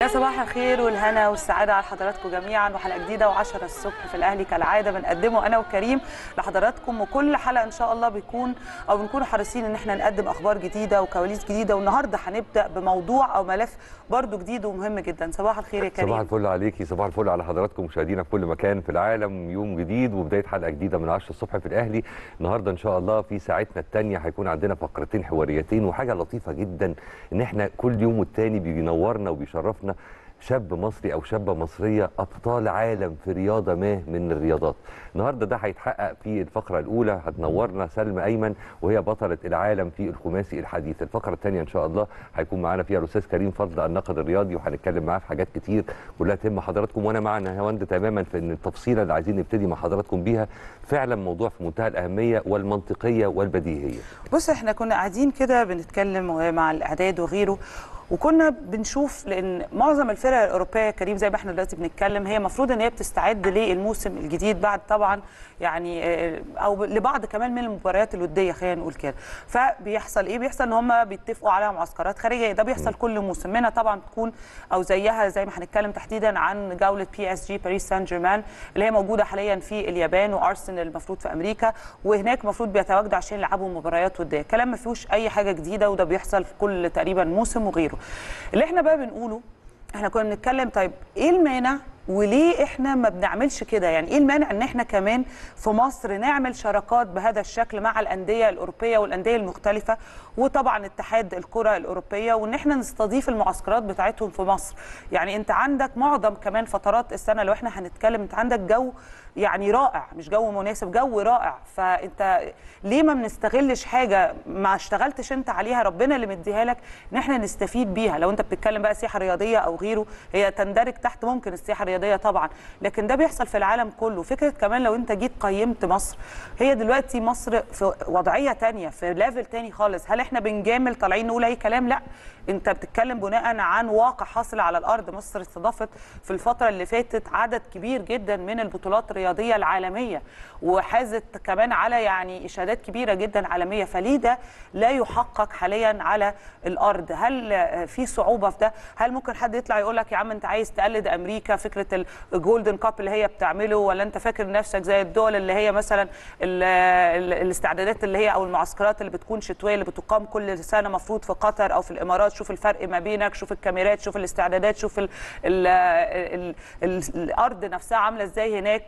يا صباح الخير والهنا والسعادة على حضراتكم جميعا وحلقة جديدة و10 الصبح في الأهلي كالعادة بنقدمه أنا وكريم لحضراتكم وكل حلقة إن شاء الله بيكون أو بنكون حريصين إن احنا نقدم أخبار جديدة وكواليس جديدة والنهاردة هنبدأ بموضوع أو ملف برضو جديد ومهم جدا صباح الخير يا كريم صباح الفل عليكي صباح الفل على حضراتكم مشاهدينا في كل مكان في العالم يوم جديد وبدايه حلقه جديده من 10 الصبح في الاهلي النهارده ان شاء الله في ساعتنا الثانيه هيكون عندنا فقرتين حواريتين وحاجه لطيفه جدا ان احنا كل يوم والتاني بينورنا وبيشرفنا شاب مصري او شابه مصريه ابطال عالم في رياضه ما من الرياضات النهارده ده هيتحقق في الفقره الاولى هتنورنا سلمى ايمن وهي بطله العالم في الخماسي الحديث الفقره الثانيه ان شاء الله هيكون معانا فيها الاستاذ كريم فضل الناقد الرياضي وهنتكلم معاه في حاجات كتير كلها تهم حضراتكم وانا معنا هوند تماما في ان التفصيله اللي عايزين نبتدي مع حضراتكم بيها فعلا موضوع في منتهى الاهميه والمنطقيه والبديهيه بص احنا كنا قاعدين كده بنتكلم مع الإعداد وغيره وكنا بنشوف لان معظم الفرق الاوروبيه يا كريم زي ما احنا دلوقتي بنتكلم هي المفروض ان هي بتستعد للموسم الجديد بعد طبعا يعني او لبعض كمان من المباريات الوديه خلينا نقول كده فبيحصل ايه بيحصل ان هم بيتفقوا على معسكرات خارجيه ده بيحصل كل موسم منها طبعا بتكون او زيها زي ما هنتكلم تحديدا عن جوله بي اس جي باريس سان جيرمان اللي هي موجوده حاليا في اليابان وارسنال المفروض في امريكا وهناك المفروض بيتواجدوا عشان يلعبوا مباريات وديه كلام ما فيهوش اي حاجه جديده وده بيحصل في كل تقريبا موسم وغيره اللي احنا بقى بنقوله احنا كنا بنتكلم طيب ايه المانع وليه احنا ما بنعملش كده يعني ايه المانع ان احنا كمان في مصر نعمل شراكات بهذا الشكل مع الانديه الاوروبيه والانديه المختلفه وطبعا اتحاد الكره الاوروبيه وان احنا نستضيف المعسكرات بتاعتهم في مصر يعني انت عندك معظم كمان فترات السنه لو احنا هنتكلم انت عندك جو يعني رائع مش جو مناسب جو رائع فانت ليه ما بنستغلش حاجه ما اشتغلتش انت عليها ربنا اللي مديها لك ان احنا نستفيد بيها لو انت بتتكلم بقى سياحه رياضيه او غيره هي تندرج تحت ممكن السياحه الرياضيه طبعا لكن ده بيحصل في العالم كله فكره كمان لو انت جيت قيمت مصر هي دلوقتي مصر في وضعيه تانية في ليفل تاني خالص هل احنا بنجامل طالعين نقول اي كلام لا انت بتتكلم بناء عن واقع حاصل على الارض مصر استضافت في الفتره اللي فاتت عدد كبير جدا من البطولات الرياضيه العالميه وحازت كمان على يعني اشادات كبيره جدا عالميه فليه ده لا يحقق حاليا على الارض هل في صعوبه في ده هل ممكن حد يطلع يقول لك يا عم انت عايز تقلد امريكا فكره الجولدن كاب اللي هي بتعمله ولا انت فاكر نفسك زي الدول اللي هي مثلا ال ال الاستعدادات اللي هي او المعسكرات اللي بتكون شتويه اللي بتقام كل سنه مفروض في قطر او في الامارات شوف الفرق ما بينك شوف الكاميرات شوف الاستعدادات شوف ال ال ال ال الارض نفسها عامله ازاي هناك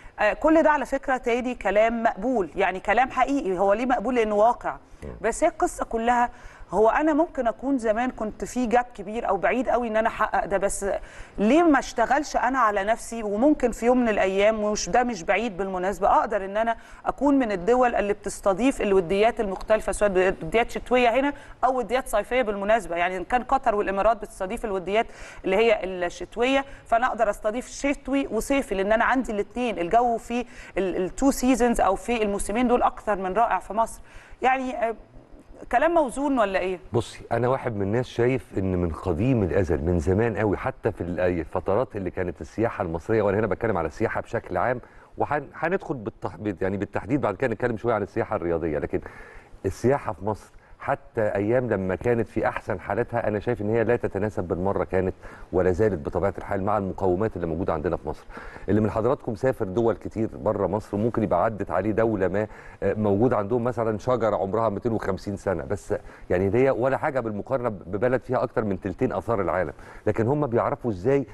كل ده على فكره تاني كلام مقبول يعني كلام حقيقي هو ليه مقبول لانه واقع بس هي القصه كلها هو انا ممكن اكون زمان كنت في جاب كبير او بعيد قوي ان انا احقق ده بس ليه ما اشتغلش انا على نفسي وممكن في يوم من الايام ومش ده مش بعيد بالمناسبه اقدر ان انا اكون من الدول اللي بتستضيف الوديات المختلفه سواء وديات شتويه هنا او وديات صيفيه بالمناسبه يعني ان كان قطر والامارات بتستضيف الوديات اللي هي الشتويه فانا اقدر استضيف شتوي وصيفي لان انا عندي الاثنين الجو في التو سيزونز او في الموسمين دول اكثر من رائع في مصر يعني كلام موزون ولا ايه؟ بصي انا واحد من الناس شايف ان من قديم الازل من زمان قوي حتى في الفترات اللي كانت السياحه المصريه وانا هنا بتكلم على السياحه بشكل عام وهندخل بالتح... يعني بالتحديد بعد كده نتكلم شويه عن السياحه الرياضيه لكن السياحه في مصر حتى ايام لما كانت في احسن حالاتها انا شايف ان هي لا تتناسب بالمره كانت ولا زالت بطبيعه الحال مع المقومات اللي موجوده عندنا في مصر اللي من حضراتكم سافر دول كتير بره مصر وممكن يبقى عدت عليه دوله ما موجود عندهم مثلا شجره عمرها 250 سنه بس يعني دي ولا حاجه بالمقارنه ببلد فيها اكتر من ثلثين اثار العالم لكن هم بيعرفوا ازاي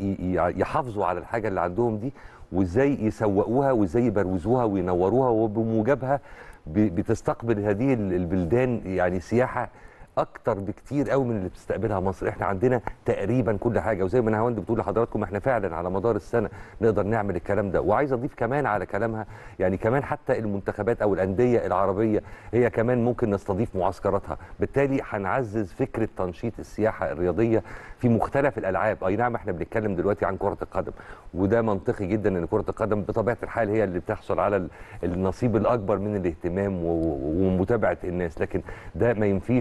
يحافظوا على الحاجه اللي عندهم دي وازاي يسوقوها وازاي يبروزوها وينوروها وبموجبها بتستقبل هذه البلدان يعني سياحه اكتر بكتير قوي من اللي بتستقبلها مصر احنا عندنا تقريبا كل حاجه وزي ما نهاوند بتقول لحضراتكم احنا فعلا على مدار السنه نقدر نعمل الكلام ده وعايز اضيف كمان على كلامها يعني كمان حتى المنتخبات او الانديه العربيه هي كمان ممكن نستضيف معسكراتها بالتالي هنعزز فكره تنشيط السياحه الرياضيه في مختلف الالعاب اي نعم احنا بنتكلم دلوقتي عن كره القدم وده منطقي جدا ان كره القدم بطبيعه الحال هي اللي بتحصل على النصيب الاكبر من الاهتمام ومتابعه الناس لكن ده ما ينفيش ان احنا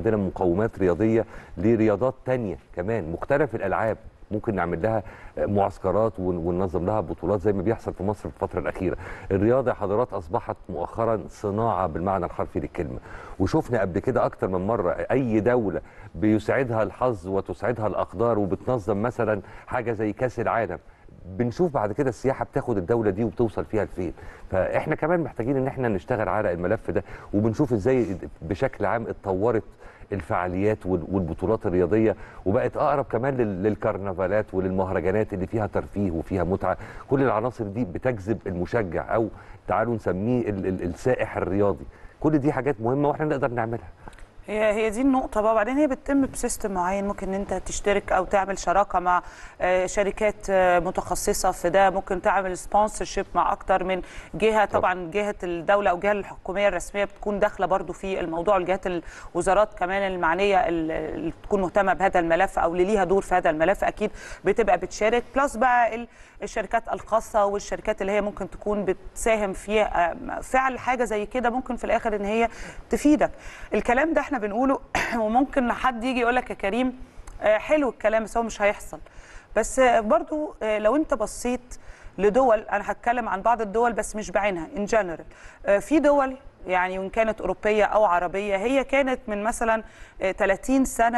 عندنا مقومات رياضيه لرياضات تانية كمان مختلف الالعاب ممكن نعمل لها معسكرات ون- وننظم لها بطولات زي ما بيحصل في مصر في الفتره الاخيره الرياضه يا حضرات اصبحت مؤخرا صناعه بالمعنى الحرفي للكلمه وشفنا قبل كده اكتر من مره اي دوله بيساعدها الحظ وتساعدها الاقدار وبتنظم مثلا حاجه زي كاس العالم بنشوف بعد كده السياحه بتاخد الدوله دي وبتوصل فيها لفين فاحنا كمان محتاجين ان احنا نشتغل على الملف ده وبنشوف ازاي بشكل عام اتطورت الفعاليات وال- والبطولات الرياضيه وبقت اقرب كمان لل- للكرنفالات وللمهرجانات اللي فيها ترفيه وفيها متعه كل العناصر دي بتجذب المشجع او تعالوا نسميه ال- ال- السائح الرياضي كل دي حاجات مهمه واحنا نقدر نعملها هي هي دي النقطة بقى وبعدين هي بتتم بسيستم معين ممكن ان انت تشترك او تعمل شراكة مع آه، شركات آه، متخصصة في ده ممكن تعمل سبونسرشيب مع اكتر من جهة طبعا جهة الدولة او الجهة الحكومية الرسمية بتكون داخلة برضو في الموضوع الجهات الوزارات كمان المعنية ال- اللي تكون مهتمة بهذا الملف او اللي ليها دور في هذا الملف اكيد بتبقى بتشارك بلس بقى ال- الشركات الخاصة والشركات اللي هي ممكن تكون بتساهم في آه، فعل حاجة زي كده ممكن في الاخر ان هي تفيدك الكلام ده احنا بنقوله وممكن حد يجي يقول لك يا كريم آه، حلو الكلام بس هو مش هيحصل بس آه، برضو آه، لو انت بصيت لدول انا هتكلم عن بعض الدول بس مش بعينها ان جنرال في دول يعني وان كانت اوروبيه او عربيه هي كانت من مثلا آه، 30 سنه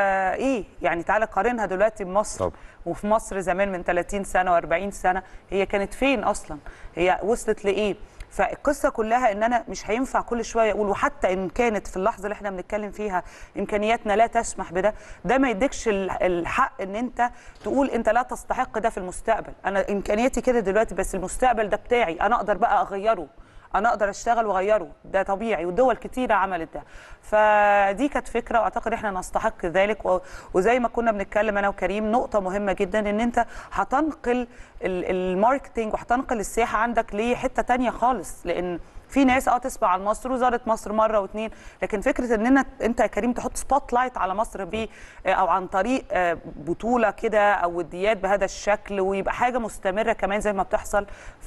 ايه يعني تعالى قارنها دلوقتي بمصر طبعا. وفي مصر زمان من 30 سنه و40 سنه هي كانت فين اصلا هي وصلت لايه فالقصه كلها ان انا مش هينفع كل شويه اقول وحتى ان كانت في اللحظه اللي احنا بنتكلم فيها امكانياتنا لا تسمح بده ده ما يديكش ال- الحق ان انت تقول انت لا تستحق ده في المستقبل انا امكانياتي كده دلوقتي بس المستقبل ده بتاعي انا اقدر بقى اغيره انا اقدر اشتغل واغيره ده طبيعي ودول كتيره عملت ده فدي كانت فكره واعتقد احنا نستحق ذلك و- وزي ما كنا بنتكلم انا وكريم نقطه مهمه جدا ان انت هتنقل ال- الماركتينج وهتنقل السياحه عندك لحته تانية خالص لان في ناس اه تسمع عن مصر وزارت مصر مره واثنين لكن فكره ان أنا انت يا كريم تحط سبوت لايت على مصر ب او عن طريق آه، بطوله كده او وديات بهذا الشكل ويبقى حاجه مستمره كمان زي ما بتحصل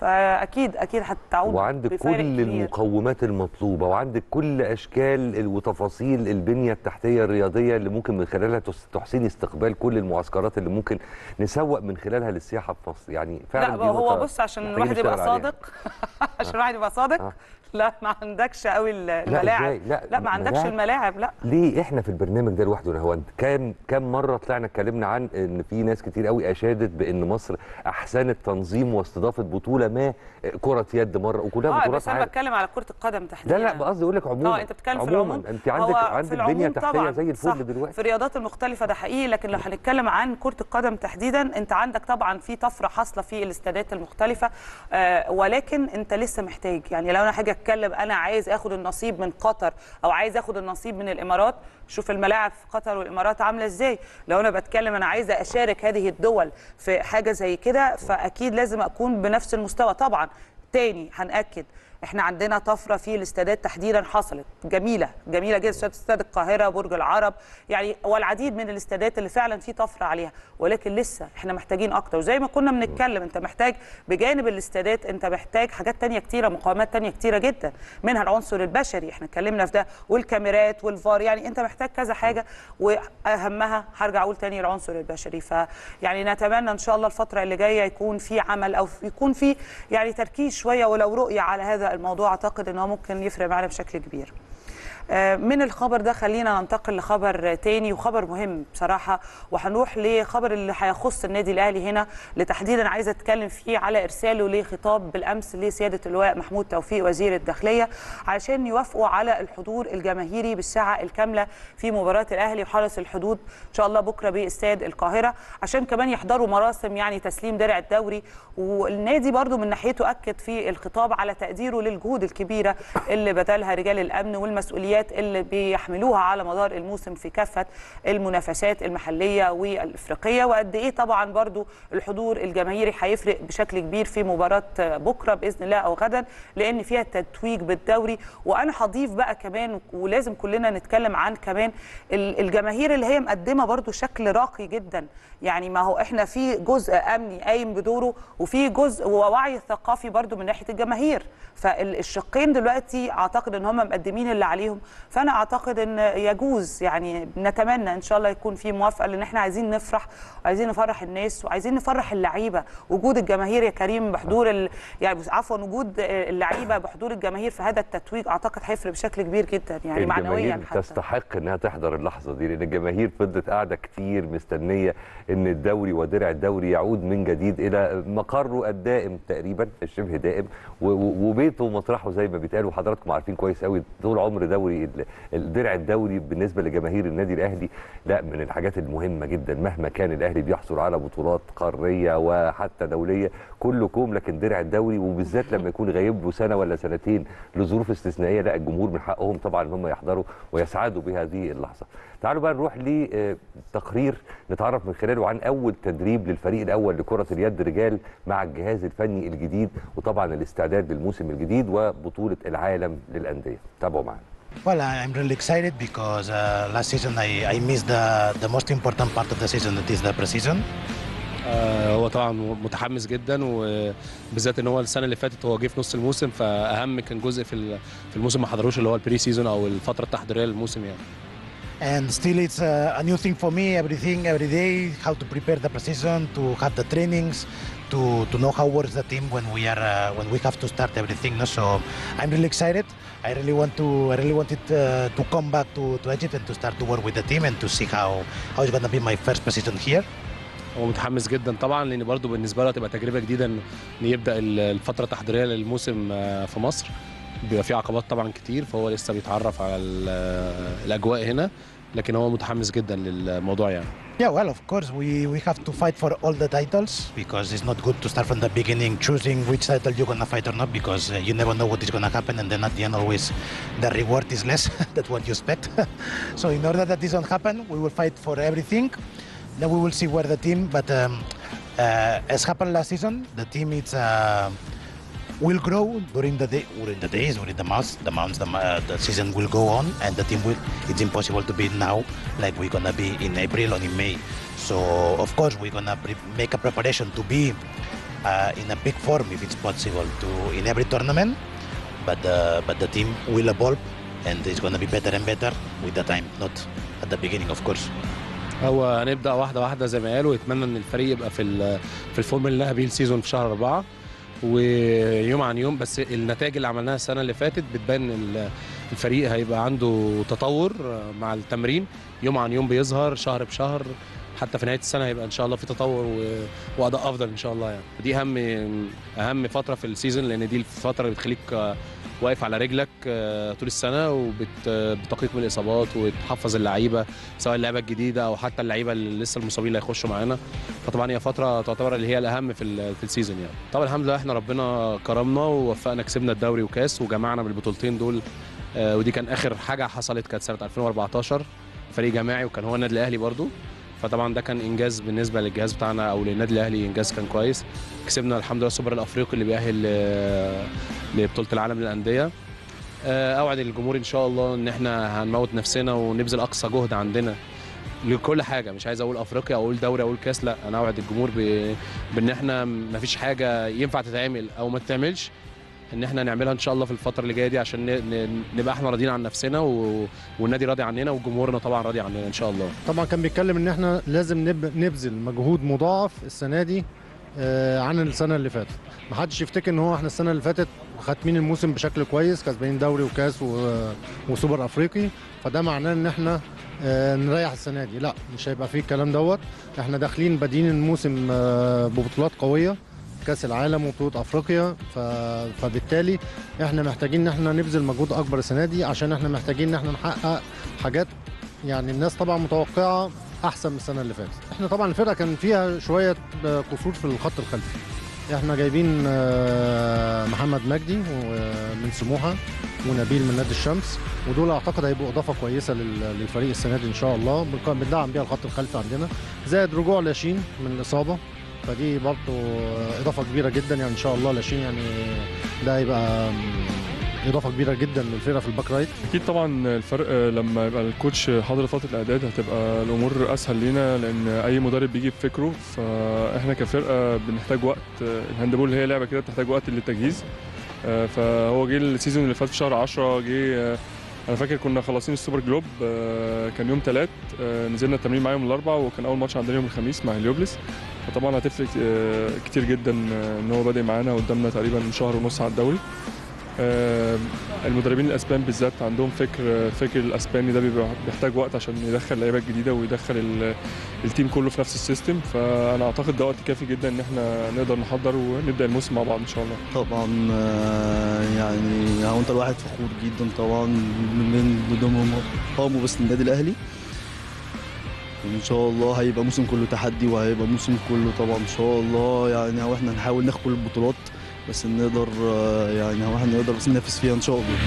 فاكيد اكيد هتعود وعندك بفارق كل كبير. المقومات المطلوبه وعندك كل اشكال ال- وتفاصيل البنيه التحتيه الرياضيه اللي ممكن من خلالها تس- تحسين استقبال كل المعسكرات اللي ممكن نسوق من خلالها للسياحه في مصر يعني فعلا لا دي هو نقطة بص عشان محتاجين الواحد يبقى نشتغل عليها. صادق عشان الواحد يبقى صادق آه. لا ما عندكش قوي ال- الملاعب إزاي؟ لا، لا ما عندكش ملاعب. الملاعب لا ليه احنا في البرنامج ده لوحده يا نهاوند كام كام مره طلعنا اتكلمنا عن ان في ناس كتير قوي اشادت بان مصر احسنت تنظيم واستضافه بطوله ما كره يد مره وكلها اه بطولات بس انا عالم. بتكلم على كره القدم تحديدا لا لا قصدي اقول لك عموما اه انت بتتكلم في عموما العموم انت عندك هو عندك في بنيه العموم تحتيه طبعاً، زي صح. الفل دلوقتي في الرياضات المختلفه ده حقيقي لكن لو هنتكلم عن كره القدم تحديدا انت عندك طبعا في طفره حاصله في الاستادات المختلفه آه ولكن انت لسه محتاج يعني لو انا هاجي اتكلم انا عايز اخد النصيب من قطر او عايز اخد النصيب من الامارات شوف الملاعب في قطر والامارات عامله ازاي لو انا بتكلم انا عايزه اشارك هذه الدول في حاجه زي كده فاكيد لازم اكون بنفس المستوى طبعا تاني هنأكد احنا عندنا طفره في الاستادات تحديدا حصلت جميله جميله جدا استاد استاد القاهره برج العرب يعني والعديد من الاستادات اللي فعلا في طفره عليها ولكن لسه احنا محتاجين اكتر وزي ما كنا بنتكلم انت محتاج بجانب الاستادات انت محتاج حاجات تانية كتيره مقاومات تانية كتيره جدا منها العنصر البشري احنا اتكلمنا في ده والكاميرات والفار يعني انت محتاج كذا حاجه واهمها هرجع اقول تاني العنصر البشري فيعني نتمنى ان شاء الله الفتره اللي جايه يكون في عمل او يكون في يعني تركيز شويه ولو رؤيه على هذا الموضوع اعتقد ان هو ممكن يفرق معنا بشكل كبير آه، من الخبر ده خلينا ننتقل لخبر تاني وخبر مهم بصراحه وهنروح لخبر اللي هيخص النادي الاهلي هنا لتحديدا عايزه اتكلم فيه على ارساله لخطاب بالامس لسياده اللواء محمود توفيق وزير الداخليه عشان يوافقوا على الحضور الجماهيري بالساعه الكامله في مباراه الاهلي وحرس الحدود ان شاء الله بكره باستاد القاهره عشان كمان يحضروا مراسم يعني تسليم درع الدوري والنادي برضو من ناحيته اكد في الخطاب على تقديره للجهود الكبيره اللي بذلها رجال الامن والمسؤوليات اللي بيحملوها على مدار الموسم في كافه المنافسات المحليه والافريقيه وقد ايه طبعا برضو الحضور الجماهيري هيفرق بشكل كبير في مباراه بكره باذن الله او غدا لان فيها التتويج بالدوري وانا هضيف بقى كمان ولازم كلنا نتكلم عن كمان ال- الجماهير اللي هي مقدمه برضو شكل راقي جدا يعني ما هو احنا في جزء امني قايم بدوره وفي جزء ووعي ثقافي برضو من ناحيه الجماهير فالشقين دلوقتي اعتقد ان هم مقدمين اللي عليهم فانا اعتقد ان يجوز يعني نتمنى ان شاء الله يكون في موافقه لان احنا عايزين نفرح وعايزين نفرح الناس وعايزين نفرح اللعيبه وجود الجماهير يا كريم بحضور ال... يعني عفوا وجود اللعيبه بحضور الجماهير في هذا التتويج اعتقد هيفرق بشكل كبير جدا يعني معنويا الجماهير حتى تستحق انها تحضر اللحظه دي لان الجماهير فضلت قاعده كتير مستنيه ان الدوري ودرع الدوري يعود من جديد الى مقره الدائم تقريبا الشبه دائم و- و- وبيته ومطرحه زي ما بيتقال وحضراتكم عارفين كويس قوي طول عمر دوري ال- الدرع الدوري بالنسبه لجماهير النادي الاهلي لا من الحاجات المهمه جدا مهما كان الاهلي بيحصل على بطولات قاريه وحتى دوليه كله كوم لكن درع الدوري وبالذات لما يكون غايب له سنه ولا سنتين لظروف استثنائيه لا الجمهور من حقهم طبعا ان هم يحضروا ويسعدوا بهذه اللحظه. تعالوا بقى نروح لتقرير نتعرف من خلاله عن اول تدريب للفريق الاول لكره اليد رجال مع الجهاز الفني الجديد وطبعا الاستعداد للموسم الجديد وبطوله العالم للانديه. تابعوا معنا. Well, I'm really excited because uh, last season I, I missed the, the most important part of the season, that is the preseason. آه، هو طبعا متحمس جدا وبالذات ان هو السنه اللي فاتت هو جه في نص الموسم فاهم كان جزء في ال- في الموسم ما حضروش اللي هو البري سيزون او الفتره التحضيريه للموسم يعني And still, it's uh, a new thing for me. Everything, every day, how to prepare the preseason, to have the trainings, to, to know how works the team when we are uh, when we have to start everything. No? So I'm really excited. I really want to I really wanted uh, to come back to, to Egypt and to start to work with the team and to see how how it's gonna be my first preseason here. هو متحمس جدا طبعا لان برضه بالنسبه له هتبقى تجربه جديده ان إن يبدا ال- الفتره التحضيريه للموسم آه، في مصر بيبقى في عقبات طبعا كتير فهو لسه بيتعرف على ال- آه، الاجواء هنا لكن هو متحمس جدا للموضوع يعني Yeah, well, of course, we, we have to fight for all the titles because it's not good to start from the beginning choosing which title you're gonna fight or not because uh, you never know what is gonna happen and then at the end always the reward is less than what you expect. so in order that this don't happen, we will fight for everything. Then we will see where the team. But um, uh, as happened last season, the team is. Uh, will grow during the day, during the days, during the months, the months, the, uh, the season will go on, and the team will. It's impossible to be now like we're gonna be in April or in May. So of course we're gonna pre- make a preparation to be uh, in a big form if it's possible to in every tournament. But the but the team will evolve, and it's gonna be better and better with the time, not at the beginning, of course. هو هنبدا واحده واحده زي ما قالوا ويتمنى ان الفريق يبقى في ال- في الفورم اللي لها بيه السيزون في شهر أربعة ويوم عن يوم بس النتائج اللي عملناها السنه اللي فاتت بتبان ان ال- الفريق هيبقى عنده تطور مع التمرين يوم عن يوم بيظهر شهر بشهر حتى في نهايه السنه هيبقى ان شاء الله في تطور و- واداء افضل ان شاء الله يعني دي اهم اهم فتره في السيزون لان دي الفتره اللي بتخليك آه، واقف على رجلك آه، طول السنه وبتقيك من الاصابات وتحفظ اللعيبه سواء اللعيبه الجديده او حتى اللعيبه اللي لسه المصابين اللي هيخشوا معانا فطبعا هي فتره تعتبر اللي هي الاهم في ال- في السيزون يعني طبعا الحمد لله احنا ربنا كرمنا ووفقنا كسبنا الدوري وكاس وجمعنا بالبطولتين دول آه، ودي كان اخر حاجه حصلت كانت سنه 2014 فريق جماعي وكان هو النادي الاهلي برضو فطبعا ده كان انجاز بالنسبه للجهاز بتاعنا او للنادي الاهلي انجاز كان كويس كسبنا الحمد لله السوبر الافريقي اللي بيأهل ل- لبطوله العالم للانديه آه، اوعد الجمهور ان شاء الله ان احنا هنموت نفسنا ونبذل اقصى جهد عندنا لكل حاجه مش عايز اقول افريقيا او اقول دوري او اقول كاس لا انا اوعد الجمهور ب... بان احنا مفيش حاجه ينفع تتعمل او ما تتعملش ان احنا نعملها ان شاء الله في الفتره اللي جايه دي عشان ن... ن... نبقى احنا راضيين عن نفسنا و... والنادي راضي عننا وجمهورنا طبعا راضي عننا ان شاء الله طبعا كان بيتكلم ان احنا لازم نب- نبذل مجهود مضاعف السنه دي آه، عن السنه اللي فاتت ما حدش يفتكر ان هو احنا السنه اللي فاتت خاتمين الموسم بشكل كويس كسبانين دوري وكاس و- وسوبر افريقي فده معناه ان احنا آه، نريح السنه دي لا مش هيبقى فيه الكلام دوت احنا داخلين بادئين الموسم آه، ببطولات قويه كاس العالم وبطوله افريقيا ف... فبالتالي احنا محتاجين ان احنا نبذل مجهود اكبر السنه دي عشان احنا محتاجين ان احنا نحقق حاجات يعني الناس طبعا متوقعه احسن من السنه اللي فاتت احنا طبعا الفرقه كان فيها شويه آه، قصور في الخط الخلفي احنا جايبين آه، محمد مجدي و- من سموحه ونبيل من نادي الشمس ودول اعتقد هيبقوا اضافه كويسه لل- للفريق السنه دي ان شاء الله بنق- بندعم بيها الخط الخلفي عندنا زائد رجوع لاشين من الاصابه فدي برضه اضافه كبيره جدا يعني ان شاء الله لاشين يعني ده هيبقى اضافه كبيره جدا للفرقه في الباك رايت اكيد طبعا الفرق لما يبقى الكوتش حاضر فتره الاعداد هتبقى الامور اسهل لينا لان اي مدرب بيجي بفكره فاحنا كفرقه بنحتاج وقت الهاندبول هي لعبه كده بتحتاج وقت للتجهيز فهو جه السيزون اللي فات في شهر 10 جه انا فاكر كنا خلاصين السوبر جلوب آه، كان يوم ثلاث نزلنا التمرين معاهم الاربع وكان اول ماتش عندنا يوم الخميس مع هليوبلس فطبعا هتفرق آه، كتير جدا آه، ان هو بادئ معانا قدامنا تقريبا شهر ونص على الدوري آه، المدربين الاسبان بالذات عندهم فكر فكر الاسباني ده بيبقى بيحتاج وقت عشا يدخل لعيبه جديده ويدخل ال- التيم كله في نفس السيستم فانا اعتقد ده وقت كافي جدا ان احنا نقدر نحضر ونبدا الموسم مع بعض ان شاء الله طبعا آه، يعني هو انت الواحد فخور جدا طبعا من ضمن قاموا بس النادي الاهلي وان شاء الله هيبقى موسم كله تحدي وهيبقى موسم كله طبعا ان شاء الله يعني هو احنا نحاول ناخد كل البطولات بس نقدر آه، يعني هو احنا نقدر بس ننافس فيها ان شاء الله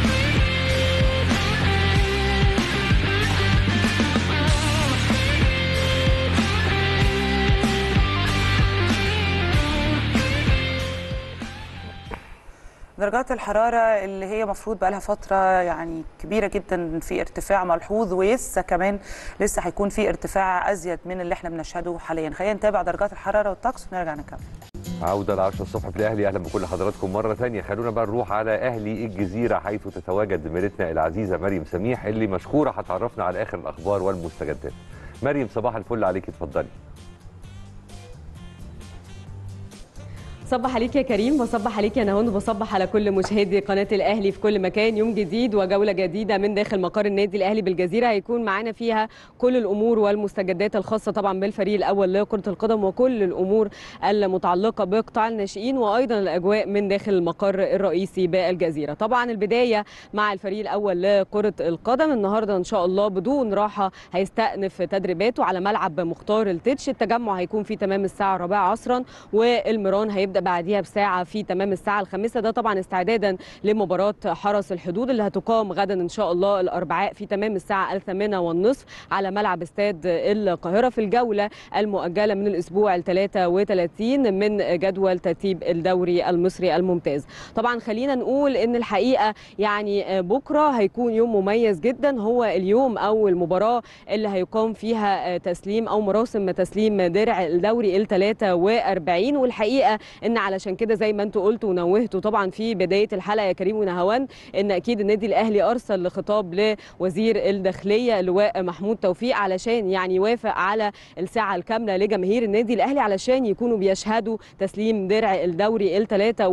درجات الحرارة اللي هي مفروض بقى لها فترة يعني كبيرة جدا في ارتفاع ملحوظ ولسه كمان لسه هيكون في ارتفاع أزيد من اللي احنا بنشهده حاليا خلينا نتابع درجات الحرارة والطقس ونرجع نكمل عودة ل 10 الصبح في الأهلي أهلا بكل حضراتكم مرة ثانية خلونا بقى نروح على أهلي الجزيرة حيث تتواجد زميلتنا العزيزة مريم سميح اللي مشكورة هتعرفنا على آخر الأخبار والمستجدات مريم صباح الفل عليك اتفضلي صبح عليك يا كريم وصبح عليك يا نهون وبصبح على كل مشاهدي قناه الاهلي في كل مكان يوم جديد وجوله جديده من داخل مقر النادي الاهلي بالجزيره هيكون معانا فيها كل الامور والمستجدات الخاصه طبعا بالفريق الاول لكره القدم وكل الامور المتعلقه بقطاع الناشئين وايضا الاجواء من داخل المقر الرئيسي بالجزيره طبعا البدايه مع الفريق الاول لكره القدم النهارده ان شاء الله بدون راحه هيستأنف تدريباته على ملعب مختار التتش التجمع هيكون في تمام الساعه الرابعه عصرا والمران هيبدا بعديها بساعه في تمام الساعه الخامسه ده طبعا استعدادا لمباراه حرس الحدود اللي هتقام غدا ان شاء الله الاربعاء في تمام الساعه الثامنه والنصف على ملعب استاد القاهره في الجوله المؤجله من الاسبوع ال 33 من جدول ترتيب الدوري المصري الممتاز طبعا خلينا نقول ان الحقيقه يعني بكره هيكون يوم مميز جدا هو اليوم او المباراه اللي هيقام فيها تسليم او مراسم تسليم درع الدوري ال 43 والحقيقه ان علشان كده زي ما انتوا قلتوا ونوهتوا طبعا في بدايه الحلقه يا كريم ونهوان ان اكيد النادي الاهلي ارسل لخطاب لوزير الداخليه اللواء محمود توفيق علشان يعني يوافق على الساعه الكامله لجماهير النادي الاهلي علشان يكونوا بيشهدوا تسليم درع الدوري ال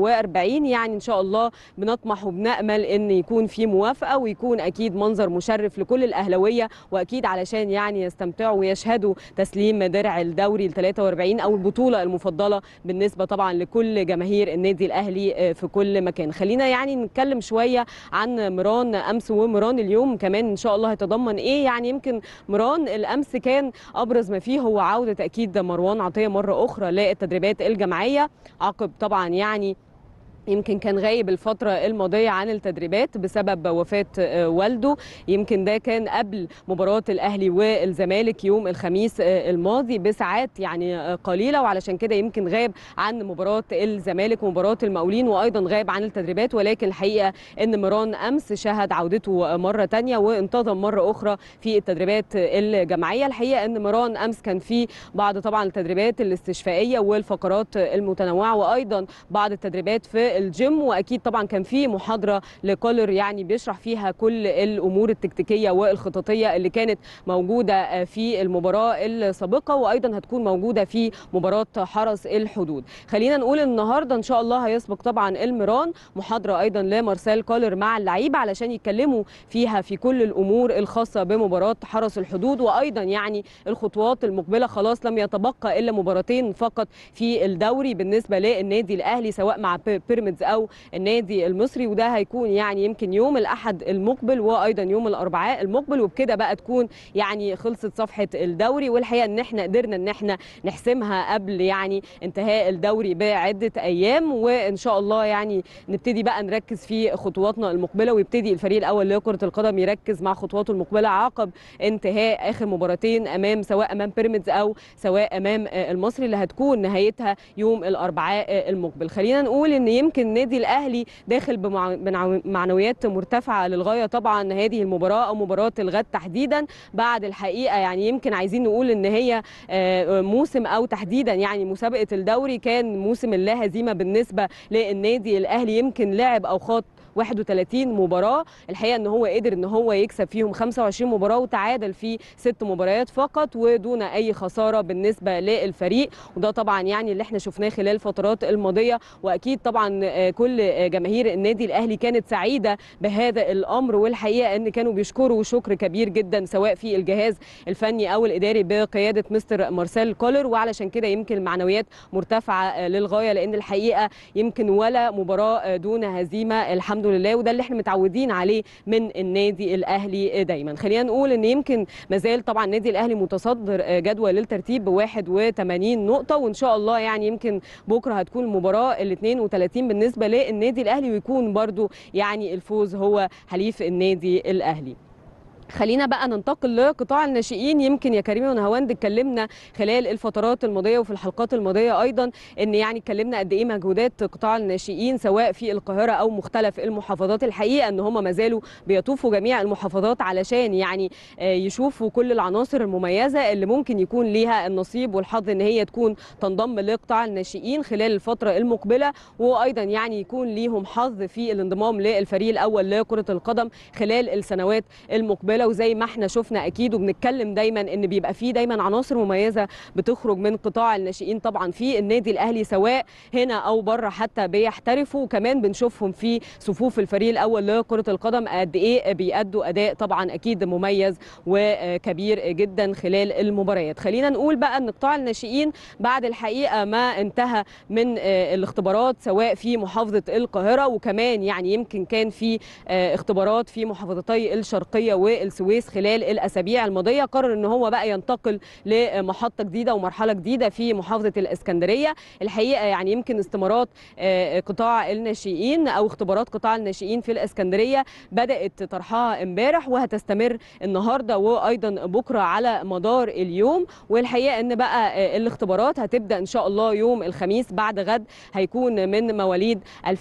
43 يعني ان شاء الله بنطمح وبنامل ان يكون في موافقه ويكون اكيد منظر مشرف لكل الاهلاويه واكيد علشان يعني يستمتعوا ويشهدوا تسليم درع الدوري ال 43 او البطوله المفضله بالنسبه طبعا لكل جماهير النادي الاهلي في كل مكان خلينا يعني نتكلم شويه عن مران امس ومران اليوم كمان ان شاء الله هيتضمن ايه يعني يمكن مران الامس كان ابرز ما فيه هو عوده اكيد مروان عطيه مره اخرى للتدريبات الجماعيه عقب طبعا يعني يمكن كان غايب الفترة الماضية عن التدريبات بسبب وفاة والده يمكن ده كان قبل مباراة الأهلي والزمالك يوم الخميس الماضي بساعات يعني قليلة وعلشان كده يمكن غاب عن مباراة الزمالك ومباراة المقاولين وأيضا غاب عن التدريبات ولكن الحقيقة أن مران أمس شهد عودته مرة تانية وانتظم مرة أخرى في التدريبات الجماعية الحقيقة أن مران أمس كان في بعض طبعا التدريبات الاستشفائية والفقرات المتنوعة وأيضا بعض التدريبات في الجيم واكيد طبعا كان في محاضره لكولر يعني بيشرح فيها كل الامور التكتيكيه والخططيه اللي كانت موجوده في المباراه السابقه وايضا هتكون موجوده في مباراه حرس الحدود خلينا نقول النهارده ان شاء الله هيسبق طبعا الميران محاضره ايضا لمارسيل كولر مع اللعيبه علشان يتكلموا فيها في كل الامور الخاصه بمباراه حرس الحدود وايضا يعني الخطوات المقبله خلاص لم يتبقى الا مباراتين فقط في الدوري بالنسبه للنادي الاهلي سواء مع بيراميدز او النادي المصري وده هيكون يعني يمكن يوم الاحد المقبل وايضا يوم الاربعاء المقبل وبكده بقى تكون يعني خلصت صفحه الدوري والحقيقه ان احنا قدرنا ان احنا نحسمها قبل يعني انتهاء الدوري بعده ايام وان شاء الله يعني نبتدي بقى نركز في خطواتنا المقبله ويبتدي الفريق الاول لكره القدم يركز مع خطواته المقبله عقب انتهاء اخر مباراتين امام سواء امام بيراميدز او سواء امام المصري اللي هتكون نهايتها يوم الاربعاء المقبل خلينا نقول ان يمكن النادي الاهلي داخل بمعنويات مرتفعه للغايه طبعا هذه المباراه او مباراه الغد تحديدا بعد الحقيقه يعني يمكن عايزين نقول ان هي موسم او تحديدا يعني مسابقه الدوري كان موسم اللا هزيمه بالنسبه للنادي الاهلي يمكن لعب او خاض 31 مباراه الحقيقه ان هو قدر ان هو يكسب فيهم 25 مباراه وتعادل في ست مباريات فقط ودون اي خساره بالنسبه للفريق وده طبعا يعني اللي احنا شفناه خلال الفترات الماضيه واكيد طبعا آه، كل آه، جماهير النادي الاهلي كانت سعيده بهذا الامر والحقيقه ان كانوا بيشكروا شكر كبير جدا سواء في الجهاز الفني او الاداري بقياده مستر مارسيل كولر وعلشان كده يمكن المعنويات مرتفعه آه، للغايه لان الحقيقه يمكن ولا مباراه آه، دون هزيمه الحمد لله وده اللي احنا متعودين عليه من النادي الاهلي دايما خلينا نقول ان يمكن مازال طبعا النادي الاهلي متصدر آه، جدول الترتيب ب 81 نقطه وان شاء الله يعني يمكن بكره هتكون المباراه ال 32 بالنسبه للنادي الاهلي ويكون برضو يعني الفوز هو حليف النادي الاهلي خلينا بقى ننتقل لقطاع الناشئين يمكن يا كريم ونهاوند اتكلمنا خلال الفترات الماضيه وفي الحلقات الماضيه ايضا ان يعني اتكلمنا قد ايه مجهودات قطاع الناشئين سواء في القاهره او مختلف المحافظات الحقيقه ان هم ما زالوا بيطوفوا جميع المحافظات علشان يعني آه، يشوفوا كل العناصر المميزه اللي ممكن يكون ليها النصيب والحظ ان هي تكون تنضم لقطاع الناشئين خلال الفتره المقبله وايضا يعني يكون ليهم حظ في الانضمام للفريق الاول لكره القدم خلال السنوات المقبله وزي ما احنا شفنا اكيد وبنتكلم دايما ان بيبقى فيه دايما عناصر مميزه بتخرج من قطاع الناشئين طبعا في النادي الاهلي سواء هنا او بره حتى بيحترفوا وكمان بنشوفهم في صفوف الفريق الاول لكره القدم قد ايه بيأدوا اداء طبعا اكيد مميز وكبير جدا خلال المباريات خلينا نقول بقى ان قطاع الناشئين بعد الحقيقه ما انتهى من آه، الاختبارات سواء في محافظه القاهره وكمان يعني يمكن كان في آه، اختبارات في محافظتي الشرقيه والسويس خلال الاسابيع الماضيه قرر ان هو بقى ينتقل لمحطه جديده ومرحله جديده في محافظه الاسكندريه الحقيقه يعني يمكن استمارات آه، قطاع الناشئين او اختبارات قطاع الناشئين في الاسكندريه بدات طرحها امبارح وهتستمر النهارده وايضا بكره على مدار اليوم والحقيقه ان بقى آه، الاختبارات هتبدا ان شاء الله يوم الخميس بعد غد هيكون من مواليد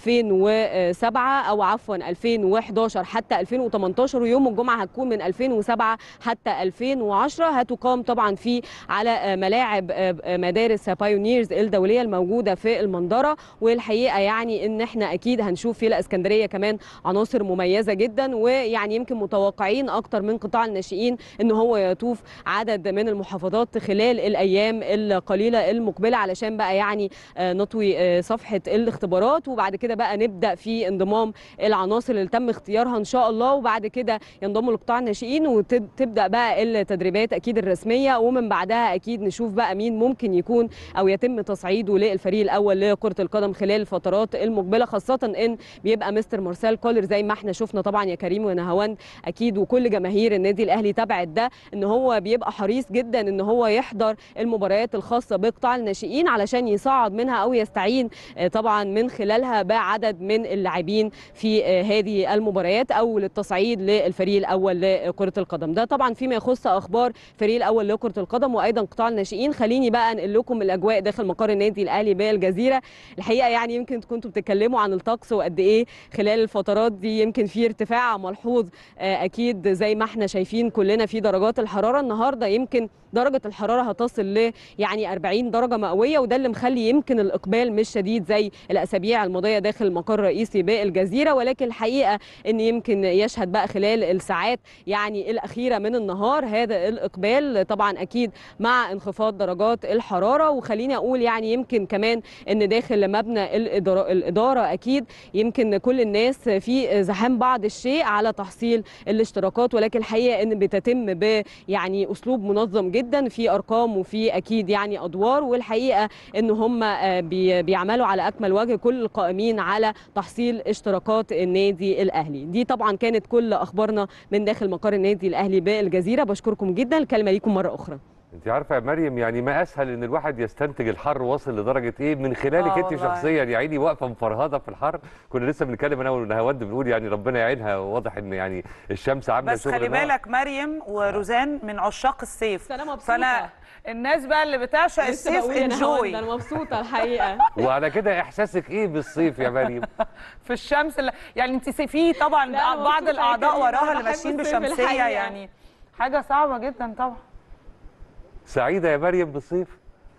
2007 او عفوا 2011 حتى 2018 ويوم الجمعه هتكون من 2007 حتى 2010 هتقام طبعا في على آه، ملاعب آه، آه، مدارس بايونيرز الدوليه الموجوده في المنظره والحقيقه يعني ان احنا اكيد هنشوف في الاسكندريه كمان عناصر مميزه جدا ويعني يمكن متوقعين اكتر من قطاع الناشئين ان هو يطوف عدد من المحافظات خلال الايام القليله المقبله علشان بقى يعني آه، نطوي آه، صفحه الاختبارات وبعد كده بقى نبدا في انضمام العناصر اللي تم اختيارها ان شاء الله وبعد كده ينضموا لقطاع الناشئين وتبدا بقى التدريبات اكيد الرسميه ومن بعدها اكيد نشوف بقى مين ممكن يكون او يتم تصعيده للفريق الاول لكره القدم خلال الفترات المقبله خاصه ان بيبقى مستر مارسيل كولر زي ما احنا شفنا طبعا يا كريم ونهاوند اكيد وكل جماهير النادي الاهلي تابعت ده ان هو بيبقى حريص جدا ان هو يحضر المباريات الخاصه بقطاع الناشئين علشان يصعد منها او يستعين آه، طبعا من خلالها بعدد من اللاعبين في آه، هذه المباريات او للتصعيد للفريق الاول لكره القدم ده طبعا فيما يخص اخبار الفريق الاول لكره القدم وايضا قطاع الناشئين خليني بقى انقل لكم الاجواء داخل مقر النادي الاهلي بالجزيره الحقيقه يعني يمكن كنتوا بتتكلموا عن الطقس وقد ايه خلال الفترات دي يمكن في ارتفاع ملحوظ آه، اكيد زي ما احنا شايفين كلنا في درجات الحراره النهارده يمكن درجه الحراره هتصل ل يعني 40 درجه مئويه وده اللي مخلي يمكن الاقبال مش شديد زي الاسابيع الماضيه داخل المقر الرئيسي بالجزيره ولكن الحقيقه ان يمكن يشهد بقى خلال الساعات يعني الاخيره من النهار هذا الاقبال طبعا اكيد مع انخفاض درجات الحراره وخليني اقول يعني يمكن كمان ان داخل مبنى الاداره, الإدارة اكيد يمكن كل الناس في زحام بعض الشيء على تحصيل الاشتراكات ولكن الحقيقه ان بتتم ب يعني اسلوب منظم جدا في ارقام وفي اكيد يعني ادوار والحقيقه ان هم آه، بي- بيعملوا على اكمل وجه كل القائمين على تحصيل اشتراكات النادي الاهلي دي طبعا كانت كل اخبارنا من داخل مقر النادي الاهلي بالجزيره بشكركم جدا الكلمه ليكم مره اخرى انت عارفه يا مريم يعني ما اسهل ان الواحد يستنتج الحر واصل لدرجه ايه من خلالك آه انت والله. شخصيا يا عيني واقفه مفرهده في الحر كنا لسه بنتكلم انا ونهاوند بنقول يعني ربنا يعينها واضح ان يعني الشمس عامله بس شغل خلي نار. بالك مريم وروزان من عشاق الصيف أنا مبسوطة. فانا الناس بقى اللي بتعشق لسه الصيف بقول يا نهاوند، انجوي انا مبسوطه الحقيقه وعلى كده احساسك ايه بالصيف يا مريم في الشمس اللي يعني انت في طبعا لا، أنا بعض مبسوطة الاعضاء يا كريم، وراها أنا اللي بحب ماشيين الصيف بشمسيه الحقيقة. يعني حاجه صعبه جدا طبعا سعيده يا مريم بالصيف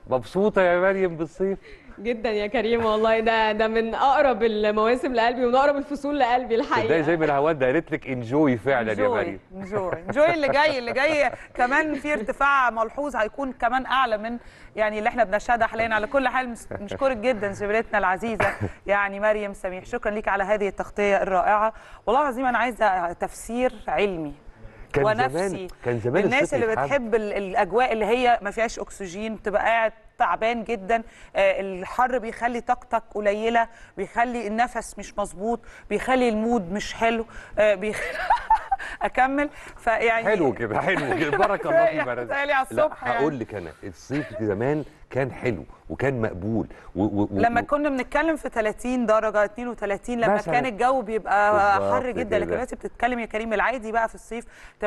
مبسوطه يا مريم بالصيف جدا يا كريم والله ده ده من اقرب المواسم لقلبي ومن اقرب الفصول لقلبي تصدقي الحقيقه زي ما الهواد ده قالت لك انجوي فعلا يا مريم انجوي انجوي اللي جاي اللي جاي كمان في ارتفاع ملحوظ هيكون كمان اعلى من يعني اللي احنا بنشهدها حاليا على كل حال مس- نشكرك جدا زميلتنا العزيزه يعني مريم سميح شكرا ليك على هذه التغطيه الرائعه والله العظيم انا عايزه تفسير علمي كان ونفسي زمان كان زمان الناس الصيف اللي يتحب. بتحب ال- الاجواء اللي هي ما فيهاش اكسجين تبقى قاعد تعبان جدا آه، الحر بيخلي طاقتك قليله بيخلي النفس مش مظبوط بيخلي المود مش حلو آه، بيخ... اكمل فيعني حلو كده حلو كده بارك الله فيك يا رزق. تهيألي على لا الصبح يعني. هقول لك انا الصيف زمان كان حلو وكان مقبول و و و لما و- كنا بنتكلم في 30 درجه 32 لما مثلاً. كان الجو بيبقى بالظبط حر جدا لكن كده. دلوقتي بتتكلم يا كريم العادي بقى في الصيف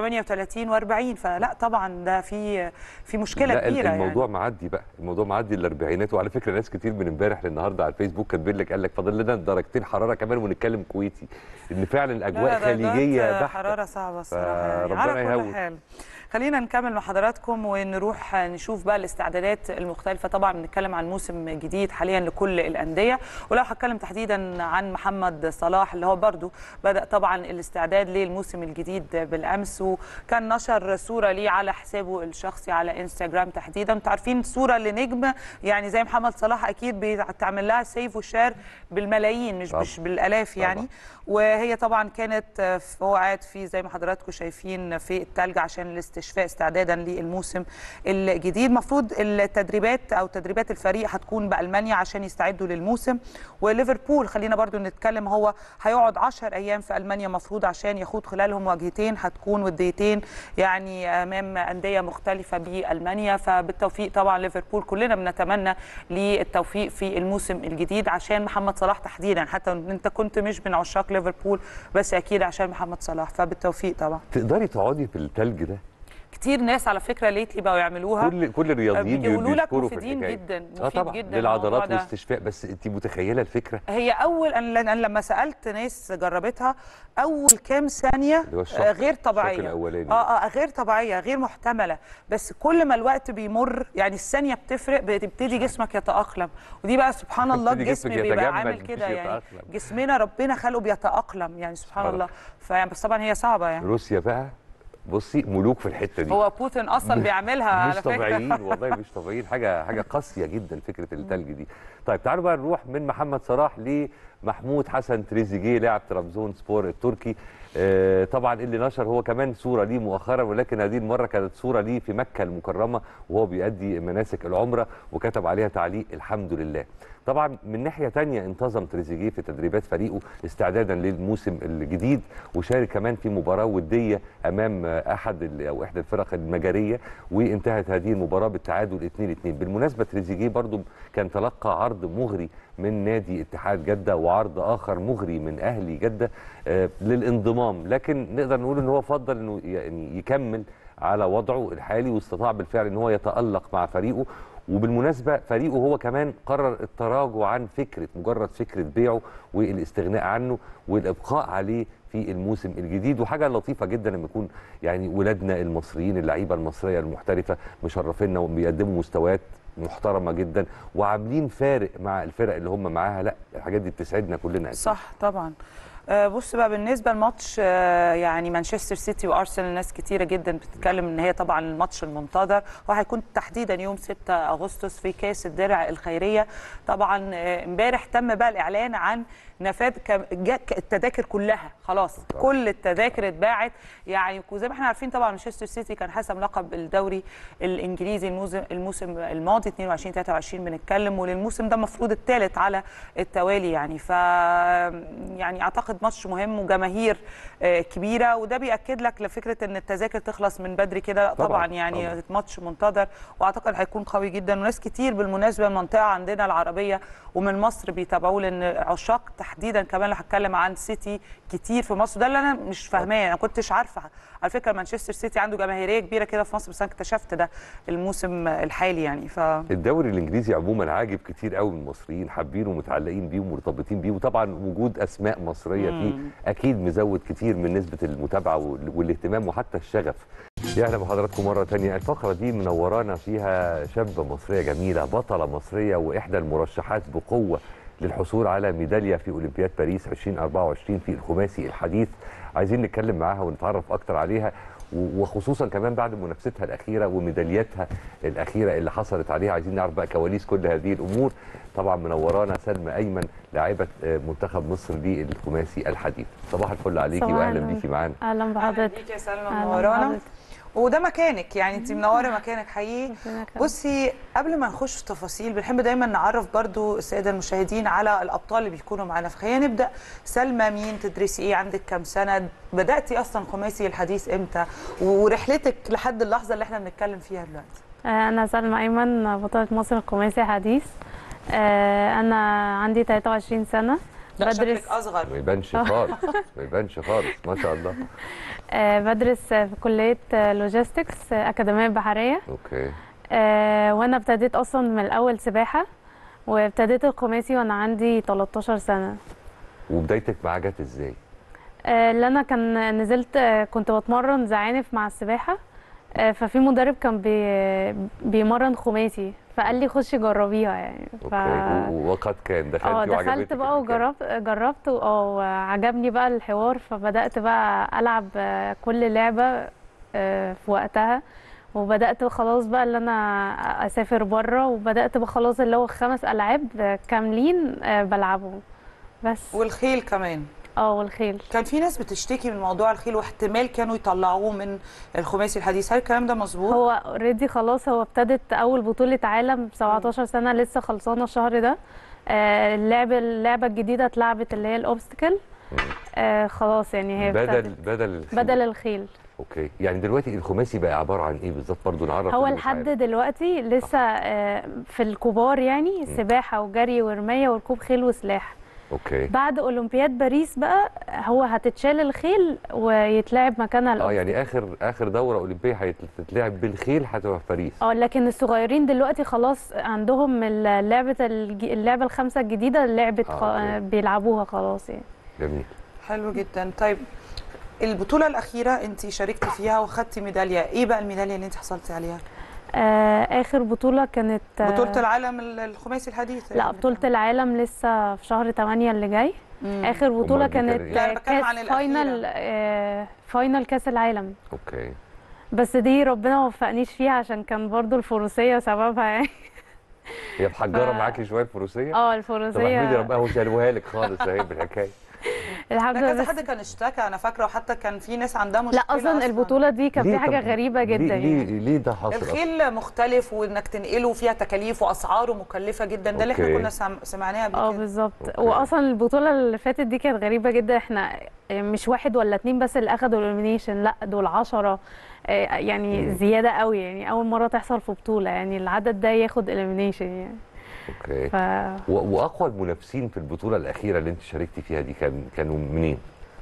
38 و40 فلا طبعا ده في في مشكله لا كبيره الموضوع يعني. معدي بقى الموضوع معدي الاربعينات وعلى فكره ناس كتير من امبارح للنهارده على الفيسبوك كاتبين لك قال لك فاضل لنا درجتين حراره كمان ونتكلم كويتي ان فعلا لا، الاجواء ده خليجيه درجات بحته حراره صعبه الصراحه يعني فربنا على كل يهون. حال خلينا نكمل مع حضراتكم ونروح نشوف بقى الاستعدادات المختلفه طبعا بنتكلم عن موسم جديد حاليا لكل الانديه ولو هتكلم تحديدا عن محمد صلاح اللي هو برضو بدا طبعا الاستعداد للموسم الجديد بالامس وكان نشر صوره ليه على حسابه الشخصي على انستغرام تحديدا انتوا عارفين صوره لنجم يعني زي محمد صلاح اكيد بتعمل لها سيف وشير بالملايين مش طبعا. مش بالالاف يعني طبعا. وهي طبعا كانت آه، في- هو قاعد في زي ما حضراتكم شايفين في التلج عشان الاستشفاء استعدادا للموسم الجديد المفروض التدريبات او تدريبات الفريق هتكون بالمانيا عشان يستعدوا للموسم وليفربول خلينا برضو نتكلم هو هيقعد 10 ايام في المانيا مفروض عشان يخوض خلالهم مواجهتين هتكون وديتين يعني امام انديه مختلفه بالمانيا فبالتوفيق طبعا ليفربول كلنا بنتمنى للتوفيق في الموسم الجديد عشان محمد صلاح تحديدا حتى إن انت كنت مش من عشاق ليفربول بس اكيد عشان محمد صلاح فبالتوفيق طبعا تقدري تقعدي في التلج ده كتير ناس على فكره ليتلي بقوا يعملوها كل كل الرياضيين بيقولوا لك بيشكروا في مفيدين الحكاية. جدا اه مفيد طبعا جدا للعضلات الموضوع ده. والاستشفاء بس انت متخيله الفكره هي اول انا أنا لما سالت ناس جربتها اول كام ثانيه اللي هو الشوك- آه، غير الشوك طبيعيه الأولاني. اه اه غير طبيعيه غير محتمله بس كل ما الوقت بيمر يعني الثانيه بتفرق بتبتدي جسمك يتاقلم ودي بقى سبحان الله يبتدي الجسم جسمك بيبقى يتجمد عامل مش كده يعني يتأقلم. جسمنا ربنا خلقه بيتاقلم يعني سبحان سبحان الله فيعني بس طبعا هي صعبه يعني روسيا بقى بصي ملوك في الحته دي هو بوتين اصلا بيعملها مش على فكره طبيعيين والله مش طبيعيين حاجه حاجه قاسيه جدا فكره التلج دي طيب تعالوا بقى نروح من محمد صلاح لمحمود حسن تريزيجيه لاعب ترابزون سبور التركي آه طبعا اللي نشر هو كمان صوره ليه مؤخرا ولكن هذه المره كانت صوره ليه في مكه المكرمه وهو بيؤدي مناسك العمره وكتب عليها تعليق الحمد لله طبعا من ناحيه تانية انتظم تريزيجيه في تدريبات فريقه استعدادا للموسم الجديد وشارك كمان في مباراه وديه امام آه، احد ال- او احدى الفرق المجريه وانتهت هذه المباراه بالتعادل 2-2 بالمناسبه تريزيجيه برضو كان تلقى عرض مغري من نادي اتحاد جده وعرض اخر مغري من اهلي جده آه، للانضمام لكن نقدر نقول ان هو فضل انه يعني يكمل على وضعه الحالي واستطاع بالفعل ان هو يتالق مع فريقه وبالمناسبه فريقه هو كمان قرر التراجع عن فكره مجرد فكره بيعه والاستغناء عنه والابقاء عليه في الموسم الجديد وحاجه لطيفه جدا لما يكون يعني ولادنا المصريين اللعيبه المصريه المحترفه مشرفينا وبيقدموا مستويات محترمه جدا وعاملين فارق مع الفرق اللي هم معاها لا الحاجات دي بتسعدنا كلنا أكيد. صح طبعا آه، بص بقى بالنسبه لماتش آه، يعني مانشستر سيتي وارسنال ناس كتيره جدا بتتكلم ان هي طبعا الماتش المنتظر وهيكون تحديدا يوم 6 اغسطس في كاس الدرع الخيريه طبعا آه، امبارح تم بقى الاعلان عن نفاذ ك- جا- ك- التذاكر كلها خلاص كل التذاكر اتباعت يعني وزي ما احنا عارفين طبعا مانشستر سيتي كان حسم لقب الدوري الانجليزي الموسم الموسم الماضي 22 23 بنتكلم وللموسم ده المفروض الثالث على التوالي يعني ف يعني اعتقد ماتش مهم وجماهير آه، كبيره وده بياكد لك لفكره ان التذاكر تخلص من بدري كده لا طبعاً، طبعا يعني طبعاً. ماتش منتظر واعتقد هيكون قوي جدا وناس كتير بالمناسبه من المنطقه عندنا العربيه ومن مصر بيتابعوه لان عشاق تحديدا كمان لو هتكلم عن سيتي كتير في مصر ده اللي انا مش فاهماه انا كنتش عارفه على فكره مانشستر سيتي عنده جماهيريه كبيره كده في مصر بس انا اكتشفت ده الموسم الحالي يعني ف الدوري الانجليزي عموما عاجب كتير قوي من المصريين حابينه ومتعلقين بيه ومرتبطين بيه وطبعا وجود اسماء مصريه فيه اكيد مزود كتير من نسبه المتابعه وال- والاهتمام وحتى الشغف يا اهلا بحضراتكم مره تانية الفقره دي منورانا فيها شابه مصريه جميله بطله مصريه واحدى المرشحات بقوه للحصول على ميداليه في اولمبياد باريس 2024 في الخماسي الحديث عايزين نتكلم معاها ونتعرف اكتر عليها و- وخصوصا كمان بعد منافستها الاخيره وميدالياتها الاخيره اللي حصلت عليها عايزين نعرف بقى كواليس كل هذه الامور طبعا منورانا سلمى ايمن لاعبه آه، منتخب مصر للخماسي الحديث صباح الفل عليكي صباح واهلا النور. بيكي معانا اهلا اهلا بحضرتك بيك يا سلمى أهلاً منورانا بحضرتك. وده مكانك يعني انت منوره مكانك حقيقي ربنا يكرمك. بصي قبل ما نخش في تفاصيل بنحب دايما نعرف برضو الساده المشاهدين على الابطال اللي بيكونوا معانا فخلينا نبدا سلمى مين تدرسي ايه عندك كام سنه بداتي اصلا خماسي الحديث امتى ورحلتك لحد اللحظه اللي احنا بنتكلم فيها دلوقتي آه، انا سلمى ايمن بطلة مصر الخماسي حديث آه، انا عندي 23 سنة لا بدرس شكلك اصغر ما يبانش خالص ما يبانش خالص ما شاء الله آه، بدرس في كلية لوجيستكس أكاديمية بحرية اوكي آه، وانا ابتديت اصلا من الاول سباحة وابتديت الخماسي وانا عندي 13 سنة وبدايتك معاه جت ازاي؟ آه، اللي انا كان نزلت آه، كنت بتمرن زعانف مع السباحه آه، ففي مدرب كان بي بيمرن خماسي فقال لي خشي جربيها يعني ف اوكي و- وقد كان دخلت اه دخلت وعجبتك بقى المكان. وجربت جربت اه وعجبني بقى الحوار فبدات بقى العب آه، كل لعبه آه، في وقتها وبدات خلاص بقى اللي انا اسافر بره وبدات بقى خلاص اللي هو خمس العاب آه، كاملين آه، بلعبهم بس والخيل كمان اه والخيل كان في ناس بتشتكي من موضوع الخيل واحتمال كانوا يطلعوه من الخماسي الحديث هل الكلام ده مظبوط هو اوريدي خلاص هو ابتدت اول بطولة عالم ب 17 سنة لسه خلصانة الشهر ده آه، اللعبة اللعبة الجديدة اتلعبت اللي هي الاوبستكل آه خلاص يعني هي بدل ابتدت بدل الخيل. بدل الخيل اوكي يعني دلوقتي الخماسي بقى عباره عن ايه بالظبط برضه نعرف هو اللي مش لحد عارف. دلوقتي لسه آه في الكبار يعني سباحة وجري ورماية وركوب خيل وسلاح اوكي بعد اولمبياد باريس بقى هو هتتشال الخيل ويتلعب مكانها اه الأوبستكل. يعني اخر اخر دوره اولمبيه هتتلعب بالخيل هتبقى في باريس اه لكن الصغيرين دلوقتي خلاص عندهم ال- لعبة الج- اللعبة الخمسة الجديدة لعبة آه، خ... أوكي. بيلعبوها خلاص يعني جميل حلو جدا طيب البطولة الأخيرة أنت شاركتي فيها وخدتي ميدالية، إيه بقى الميدالية اللي أنت حصلتي عليها؟ آه آخر بطولة كانت آه، بطولة العالم ال- الخماسي الحديث لا بطولة العالم لسه في شهر 8 اللي جاي مم. آخر بطولة أمال دي كانت كانت إيه؟ لا، أنا آه، بتكلم كاس عن الأخيرة. فاينل آه فاينل كاس العالم اوكي بس دي ربنا ما وفقنيش فيها عشان كان برضو الفروسية سببها يعني هي محجره ف- معاكي شويه الفروسيه اه طب احمدي الفروسية ربنا هو شالوها لك خالص اهي بالحكايه الحمد ده لله كذا بس حد كان اشتكى أنا فاكرة وحتى كان في ناس عندها مشكلة لا اصلا البطولة دي كان ليه في حاجة طب- غريبة ليه- جدا ليه يعني ليه ده حصل أصلاً؟ الخيل مختلف وإنك تنقله فيها تكاليف وأسعاره مكلفة جدا ده اللي احنا أوكي. كنا سم- سمعناه قبل اه كده بالظبط أوكي. واصلا البطوله اللي فاتت دي كانت غريبه جدا احنا مش واحد ولا اتنين بس اللي اخدوا الاليمينيشن لا دول عشرة آه، يعني مم. زياده قوي يعني اول مره تحصل في بطوله يعني العدد ده ياخد الاليمينيشن يعني اوكي ف و- واقوى المنافسين في البطوله الاخيره اللي انت شاركتي فيها دي كان كانوا منين؟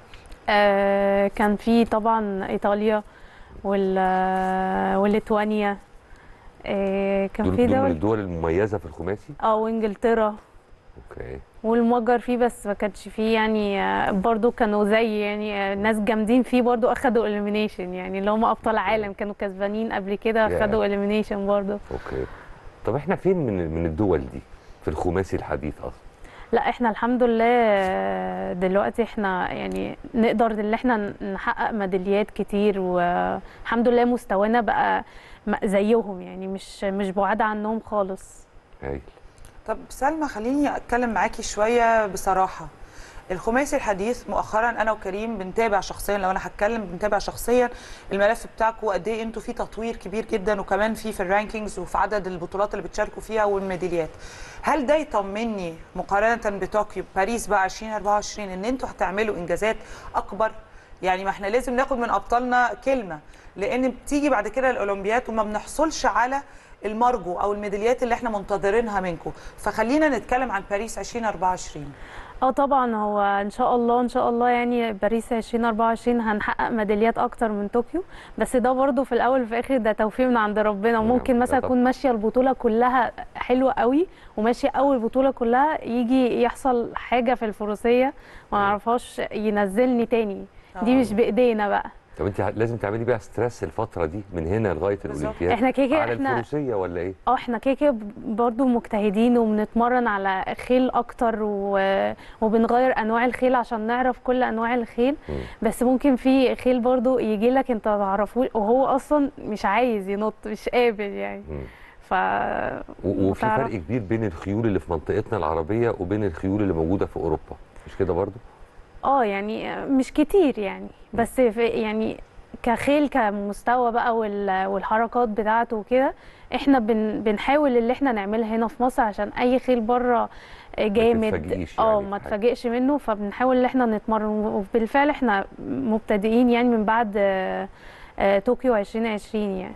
آه، كان في طبعا ايطاليا وال وليتوانيا آه، كان دول, في دول من دول الدول المميزه في الخماسي؟ اه وانجلترا اوكي والمجر فيه بس ما كانش فيه يعني آه، برضو كانوا زي يعني آه، ناس جامدين فيه برضو اخدوا اليمينيشن يعني اللي هم ابطال عالم كانوا كسبانين قبل كده ياه. اخدوا اليمينيشن برضو اوكي طب احنا فين من من الدول دي في الخماسي الحديث اصلا؟ لا احنا الحمد لله آه، دلوقتي احنا يعني نقدر ان احنا نحقق ميداليات كتير والحمد لله مستوانا بقى م- زيهم يعني مش مش بعاد عنهم خالص هايل طب سلمى خليني اتكلم معاكي شويه بصراحه الخماسي الحديث مؤخرا انا وكريم بنتابع شخصيا لو انا هتكلم بنتابع شخصيا الملف بتاعكم قد ايه انتوا في تطوير كبير جدا وكمان في في الرانكينجز وفي عدد البطولات اللي بتشاركوا فيها والميداليات هل ده يطمني مقارنه بطوكيو باريس بقى 2024 ان انتوا هتعملوا انجازات اكبر يعني ما احنا لازم ناخد من ابطالنا كلمه لان بتيجي بعد كده الاولمبيات وما بنحصلش على المرجو او الميداليات اللي احنا منتظرينها منكم فخلينا نتكلم عن باريس 2024 اه طبعا هو ان شاء الله ان شاء الله يعني باريس 2024 هنحقق ميداليات اكتر من طوكيو بس ده برضو في الاول وفي الاخر ده توفيق من عند ربنا نعم، ممكن ده مثلا طبعا. اكون ماشيه البطوله كلها حلوه قوي وماشيه اول بطوله كلها يجي يحصل حاجه في الفروسيه ما نعرفهاش ينزلني تاني دي آه. مش بايدينا بقى طب انت لازم تعملي بقى ستريس الفتره دي من هنا لغايه بالظبط. الاولمبياد احنا كده كده على احنا الفروسيه ولا ايه اه احنا كده كده برضه مجتهدين وبنتمرن على خيل اكتر و... وبنغير انواع الخيل عشان نعرف كل انواع الخيل مم. بس ممكن في خيل برضه يجي لك انت ما تعرفوش وهو اصلا مش عايز ينط مش قابل يعني مم. ف و- وفي بتعرف- فرق كبير بين الخيول اللي في منطقتنا العربيه وبين الخيول اللي موجوده في اوروبا مش كده برضو اه يعني مش كتير يعني بس في يعني كخيل كمستوى بقى وال- والحركات بتاعته وكده احنا بن بنحاول اللي احنا نعملها هنا في مصر عشان اي خيل بره جامد تتفاجئيش اه يعني ما في حاجة. تفاجئش منه فبنحاول ان احنا نتمرن وبالفعل احنا مبتدئين يعني من بعد آه، آه، طوكيو 2020 يعني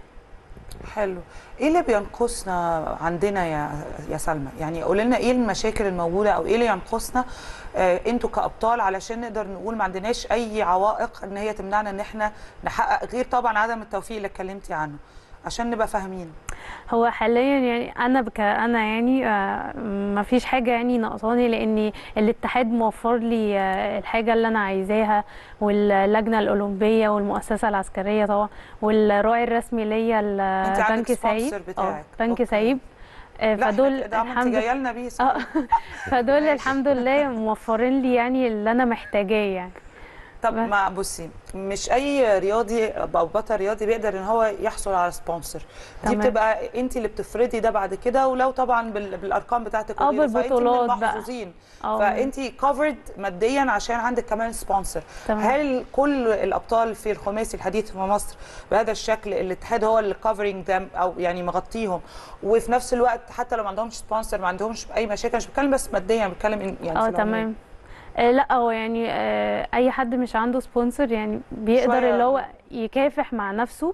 حلو ايه اللي بينقصنا عندنا يا يا سلمى يعني قول لنا ايه المشاكل الموجوده او ايه اللي ينقصنا آه انتوا كابطال علشان نقدر نقول ما عندناش اي عوائق ان هي تمنعنا ان احنا نحقق غير طبعا عدم التوفيق اللي اتكلمتي عنه عشان نبقى فاهمين هو حاليا يعني انا بك انا يعني آه، ما فيش حاجه يعني ناقصاني لان الاتحاد موفر لي آه، الحاجه اللي انا عايزاها واللجنه الاولمبيه والمؤسسه العسكريه طبعا والراعي الرسمي ليا انت عندك البنك سعيد sponsor بتاعك. بنك أوكي. سعيد آه، لا فدول احنا كده انت الحمد جايه لنا بيه اه فدول ماشي. الحمد لله موفرين لي يعني اللي انا محتاجاه يعني طب بس. ما بصي مش اي رياضي او بطل رياضي بيقدر ان هو يحصل على سبونسر دي تمام. بتبقى انت اللي بتفرضي ده بعد كده ولو طبعا بال- بالارقام بتاعتك اه وغيره، فأنت من بالبطولات بقى. المحظوظين اه فانت كفرد ماديا عشان عندك كمان سبونسر تمام. هل كل الابطال في الخماسي الحديث في مصر بهذا الشكل الاتحاد هو اللي كفرنج ده او يعني مغطيهم وفي نفس الوقت حتى لو ما عندهمش سبونسر ما عندهمش اي مشاكل مش بتكلم بس ماديا بتكلم إن- يعني اه في العموم. تمام آه لا هو يعني آه اي حد مش عنده سبونسر يعني بيقدر شوية. اللي هو يكافح مع نفسه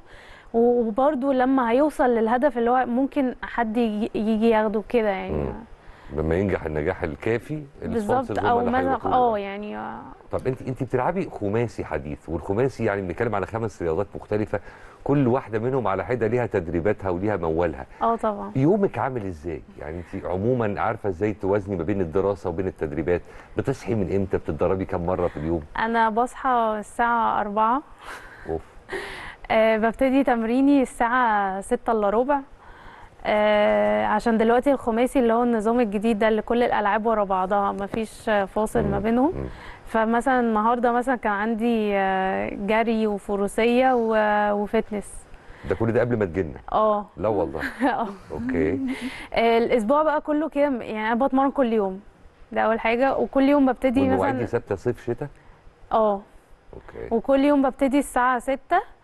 وبرده لما هيوصل للهدف اللي هو ممكن حد يجي, يجي ياخده كده يعني مم. لما ينجح النجاح الكافي بالظبط السبونسرز هم او اللي مثلا هيروحوا له. اه يعني آه، طب انت انت بتلعبي خماسي حديث والخماسي يعني بنتكلم على خمس رياضات مختلفه كل واحده منهم على حده ليها تدريباتها وليها موالها اه طبعا يومك عامل ازاي يعني انت عموما عارفه ازاي توازني ما بين الدراسه وبين التدريبات بتصحي من امتى بتتدربي كم مره في اليوم انا بصحى الساعه 4 اوف آه ببتدي تمريني الساعه 6 الا ربع آه عشان دلوقتي الخماسي اللي هو النظام الجديد ده اللي كل الالعاب ورا بعضها مفيش آه، فاصل ما بينهم مم. فمثلا النهارده مثلا كان عندي آه، جري وفروسيه و- وفتنس ده كل ده قبل ما تجينا اه لا والله آه. اوكي آه، الاسبوع بقى كله كده يعني انا بتمرن كل يوم ده اول حاجه وكل يوم ببتدي والمواعيد دي مثلا ثابته صيف شتاء اه اوكي وكل يوم ببتدي الساعه 6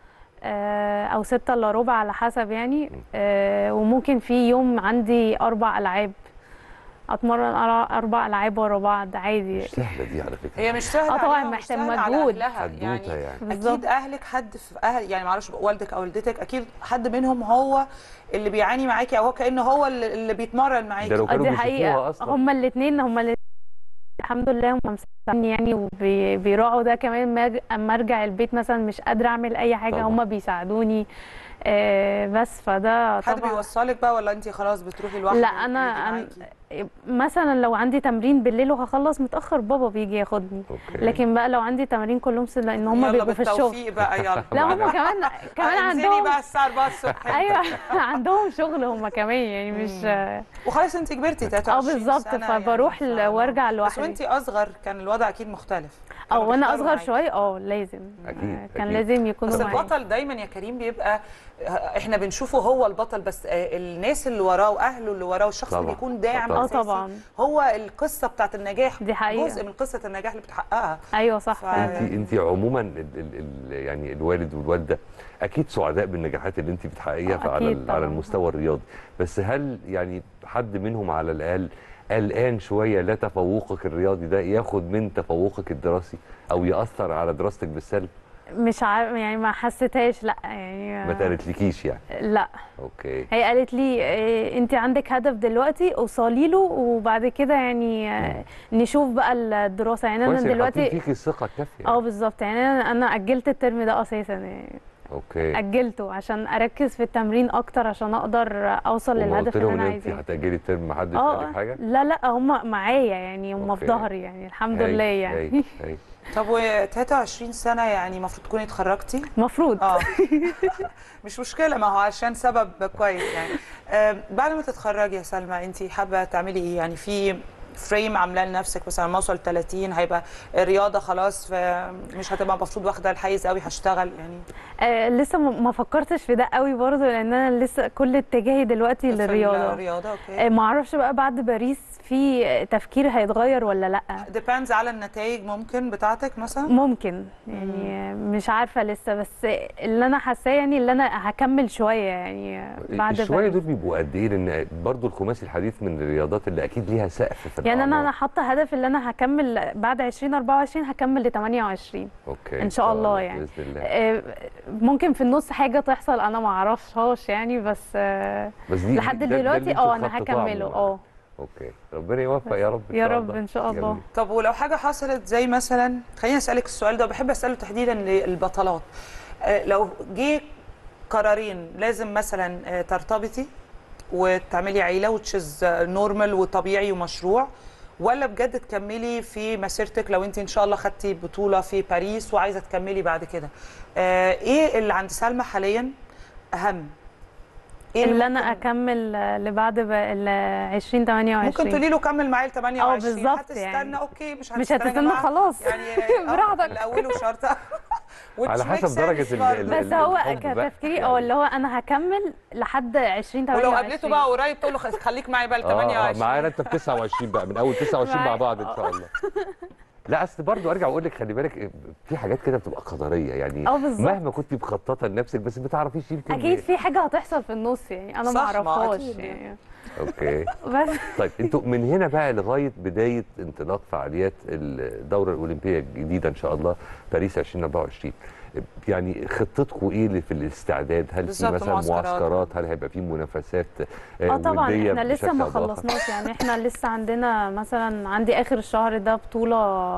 آه، او 6 الا ربع على حسب يعني آه، وممكن في يوم عندي اربع العاب اتمرن أر- اربع العاب ورا بعض عادي مش سهله دي على فكره هي مش سهله اه طبعاً عليها ومش محتاج سهلة على مجهود. أهلها. حدوته يعني بالظبط. اكيد اهلك حد في اهل يعني معرفش والدك او والدتك اكيد حد منهم هو اللي بيعاني معاكي او هو كانه هو اللي, اللي بيتمرن معاكي ده لو آه، كانوا دي بيشوفوها حقيقه اصلا هما الاثنين هما الاتنين الحمد لله هم مساعدين يعني وبيراعوا ده كمان ما أج- اما ارجع البيت مثلا مش قادره اعمل اي حاجه طبعاً. هم بيساعدوني آه، بس فده حد طبعا بيوصلك بقى ولا انت خلاص بتروحي لوحدك لا انا وبيجي أنا- معاكي؟ مثلا لو عندي تمرين بالليل وهخلص متاخر بابا بيجي ياخدني اوكي لكن بقى لو عندي تمرين كلهم س- لان هم يلا بيبقوا في الشغل بالتوفيق بقى يلا لا هم كمان كمان انزلي عندهم بقى الساعه 4 الصبح ايوه عندهم شغل هم كمان يعني مش وخلاص انت كبرتي 23 اه بالظبط سنة فبروح يعني ل- وارجع بس لوحدي وانت اصغر كان الوضع اكيد مختلف اه كانوا وانا بيختاروا اصغر معاكي. شويه اه لازم أكيد، آه، كان أكيد. لازم بس يكونوا معايا البطل دايما يا كريم بيبقى احنا بنشوفه هو البطل بس آه، الناس اللي وراه واهله اللي وراه والشخص اللي طبعاً. بيكون داعم طبعاً. اه أساسي طبعا هو القصه بتاعت النجاح دي حقيقة. جزء من قصه النجاح اللي بتحققها ايوه صح ف- فعلا انت انت عموما ال ال ال يعني الوالد والوالده اكيد سعداء بالنجاحات اللي انت بتحققيها آه، على أكيد ال- على طبعاً. المستوى الرياضي بس هل يعني حد منهم على الاقل قلقان شويه لا تفوقك الرياضي ده ياخد من تفوقك الدراسي او ياثر على دراستك بالسلب مش عارف يعني ما حسيتهاش لا يعني ما قالتلكيش يعني لا اوكي هي قالت لي إيه، انت عندك هدف دلوقتي اوصلي له وبعد كده يعني آه، نشوف بقى الدراسه يعني انا كويس إن حاطين دلوقتي فيكي الثقه الكافيه اه بالظبط يعني انا انا اجلت الترم ده اساسا يعني اوكي اجلته عشان اركز في التمرين اكتر عشان اقدر اوصل وما للهدف قلت اللي لهم انا ان انت عايزاه هتاجلي الترم ما حدش قال لك حاجه لا لا هم معايا يعني هم في أوكي. ظهري يعني الحمد هاي- لله يعني هاي- هاي. طب و 23 سنه يعني المفروض تكوني اتخرجتي المفروض اه مش مشكله ما هو عشان سبب كويس يعني آه بعد ما تتخرجي يا سلمى انت حابه تعملي ايه يعني في فريم عاملاه لنفسك مثلا لما اوصل 30 هيبقى الرياضه خلاص مش هتبقى المفروض واخده الحيز قوي هشتغل يعني آه لسه ما ما فكرتش في ده قوي برضه لان انا لسه كل اتجاهي دلوقتي في للرياضه الرياضه اوكي آه ما اعرفش بقى بعد باريس في تفكير هيتغير ولا لا ديبيندز على النتائج ممكن بتاعتك مثلا ممكن يعني مش عارفه لسه بس اللي انا حاساه يعني اللي انا هكمل شويه يعني بعد الشويه باريس دول بيبقوا قد ايه لان برضو الخماسي الحديث من الرياضات اللي اكيد ليها سقف في يعني انا الأعمار. انا حاطه هدف اللي انا هكمل بعد 2024 هكمل ل 28 اوكي إن شاء الله يعني. باذن الله آه، ممكن في النص حاجه تحصل انا ما اعرفهاش يعني بس آه، بس دي لحد ده- ده اللي دلوقتي انت اه انا مخططة هكمله عموماً. اه اوكي ربنا يوفق يا رب إن يا شاء رب الله. ان شاء الله جميل. طب ولو حاجه حصلت زي مثلا خليني اسالك السؤال ده وبحب اساله تحديدا للبطلات آه، لو جه قرارين لازم مثلا آه، ترتبطي وتعملي عيله وتشز نورمال وطبيعي ومشروع ولا بجد تكملي في مسيرتك لو انت ان شاء الله خدتي بطوله في باريس وعايزه تكملي بعد كده آه، ايه اللي عند سلمى حاليا اهم ايه اللي انا ممكن- اكمل آه، لبعد ب- ال 2028 ممكن تقولي له كمل معايا ل 28 بالظبط هتستنى يعني. اوكي مش مش هتستنى يا هتستنى جماعة. خلاص يعني براحتك. الاول شرطه على Which حسب makes درجة sense ال- برضه. ال- بس هو الحب بقى. كتفكيري اه اللي هو انا هكمل لحد 2028 ولو قابلته بقى قريب تقول له خ- خليك معايا بقى ل اه آه، 28 معانا انت ب 29 بقى من اول 29 مع معايا. بعض ان شاء الله لا اصل برضه ارجع واقول لك خلي بالك في حاجات كده بتبقى قدريه يعني اه بالظبط. مهما كنت مخططه لنفسك بس ما تعرفيش يمكن اكيد في حاجه هتحصل في النص يعني انا ما صح، ما اعرفهاش أكيد يعني اوكي بس طيب انتوا من هنا بقى لغايه بدايه انطلاق فعاليات الدوره الاولمبيه الجديده ان شاء الله باريس 2024 يعني خطتكم ايه اللي في الاستعداد هل في بالظبط، مثلا معسكرات. معسكرات هل هيبقى في منافسات اه طبعا ودية احنا لسه بشكل ما أو بآخر؟ خلصناش يعني احنا لسه عندنا مثلا عندي اخر الشهر ده بطوله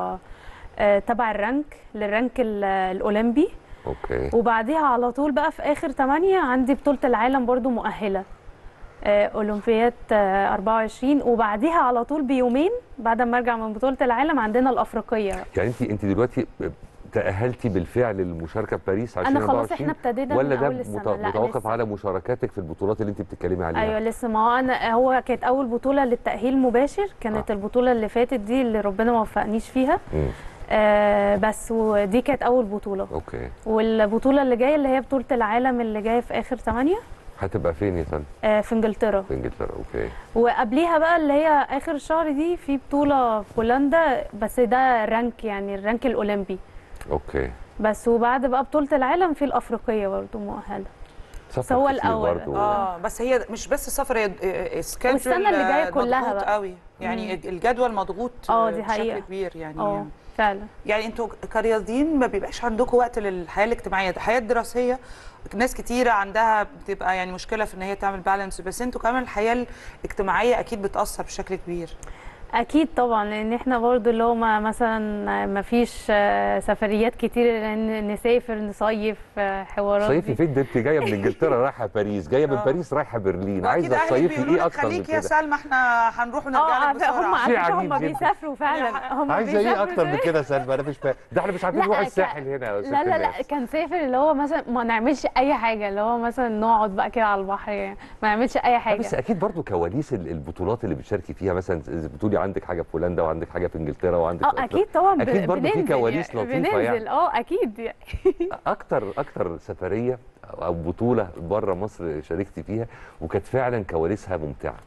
آه، تبع الرانك للرانك ال- الاولمبي اوكي وبعديها على طول بقى في اخر 8 عندي بطوله العالم برضو مؤهله آه، اولمبياد آه، 24 وبعديها على طول بيومين بعد ما ارجع من بطوله العالم عندنا الافريقيه يعني انت انت دلوقتي تأهلتي بالفعل للمشاركة في باريس انا 2024 خلاص احنا ابتدينا ولا من ده اول السنه مت- لا متوقف لسه. على مشاركاتك في البطولات اللي انت بتتكلمي عليها ايوه لسه ما هو انا هو كانت اول بطوله للتاهيل مباشر كانت آه. آه. البطوله اللي فاتت دي اللي ربنا ما وفقنيش فيها مم. آه بس ودي كانت اول بطوله اوكي والبطوله اللي جايه اللي هي بطوله العالم اللي جايه في اخر 8 هتبقى فين يا سلمى آه في انجلترا في انجلترا اوكي وقبليها بقى اللي هي اخر الشهر دي في بطوله في هولندا بس ده رانك يعني الرانك الاولمبي اوكي بس وبعد بقى بطوله العالم في الافريقيه برضه مؤهله سفر هو كتير الأول. برضو. اه بس هي مش بس السفر هي schedule والسنة اللي جاية كلها مضغوط بقى. قوي يعني الجدول مضغوط اه دي بشكل حقيقة. كبير يعني اه فعلا يعني انتوا كرياضيين ما بيبقاش عندكم وقت للحياه الاجتماعيه الحياه الدراسيه ناس كتيره عندها بتبقى يعني مشكله في ان هي تعمل بالانس بس انتوا كمان الحياه الاجتماعيه اكيد بتاثر بشكل كبير اكيد طبعا لان احنا برضو اللي هو ما مثلا ما فيش آه، سفريات كتير لان نسافر نصيف آه، حوارات صيفي دي. فين ده انت جايه من انجلترا رايحه باريس جايه من آه. باريس رايحه برلين واكيد عايزه اهلك تصيفي بيقولوا ايه لك اكتر من خليك يا كده سلمى احنا هنروح اه ونرجع لك عارفة- هم بسرعه على شيء فكره عجيب هم جدا. بيسافروا فعلا هم عايزه ايه بيسافروا اكتر من زي- كده يا سلمى انا مش فاهم ده احنا مش عارفين لا، نروح ك- الساحل هنا يا ست لا لا لا الناس. كان سافر اللي هو مثلا ما نعملش اي حاجه اللي هو مثلا نقعد بقى كده على البحر يعني ما نعملش اي حاجه بس اكيد برضو كواليس ال- البطولات اللي بتشاركي فيها مثلا إذا بتقولي عندك حاجه في هولندا وعندك حاجه في انجلترا وعندك في اه اكيد طبعا أكيد ب- برضو في بننزل كواليس يعني لطيفة بننزل يعني. اه اكيد يعني. اكتر اكتر سفريه او بطوله بره مصر شاركتي فيها وكانت فعلا كواليسها ممتعه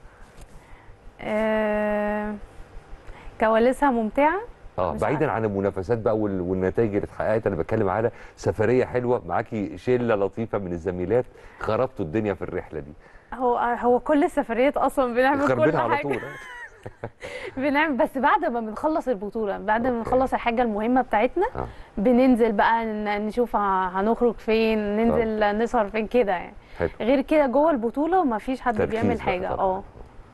آه، كواليسها ممتعه اه مش بعيدا عن المنافسات بقى وال- والنتائج اللي اتحققت انا بتكلم على سفريه حلوه معاكي شله لطيفه من الزميلات خربتوا الدنيا في الرحله دي هو هو كل السفريات اصلا بنعمل كل خربتها على حاجه طول بنعمل بس بعد ما بنخلص البطوله بعد ما أوكي. نخلص الحاجه المهمه بتاعتنا آه. بننزل بقى ن- نشوف ه- هنخرج فين ننزل نسهر فين كده يعني حلو غير كده جوه البطوله ما فيش حد تركيز بيعمل بقى حاجه طبعاً. اه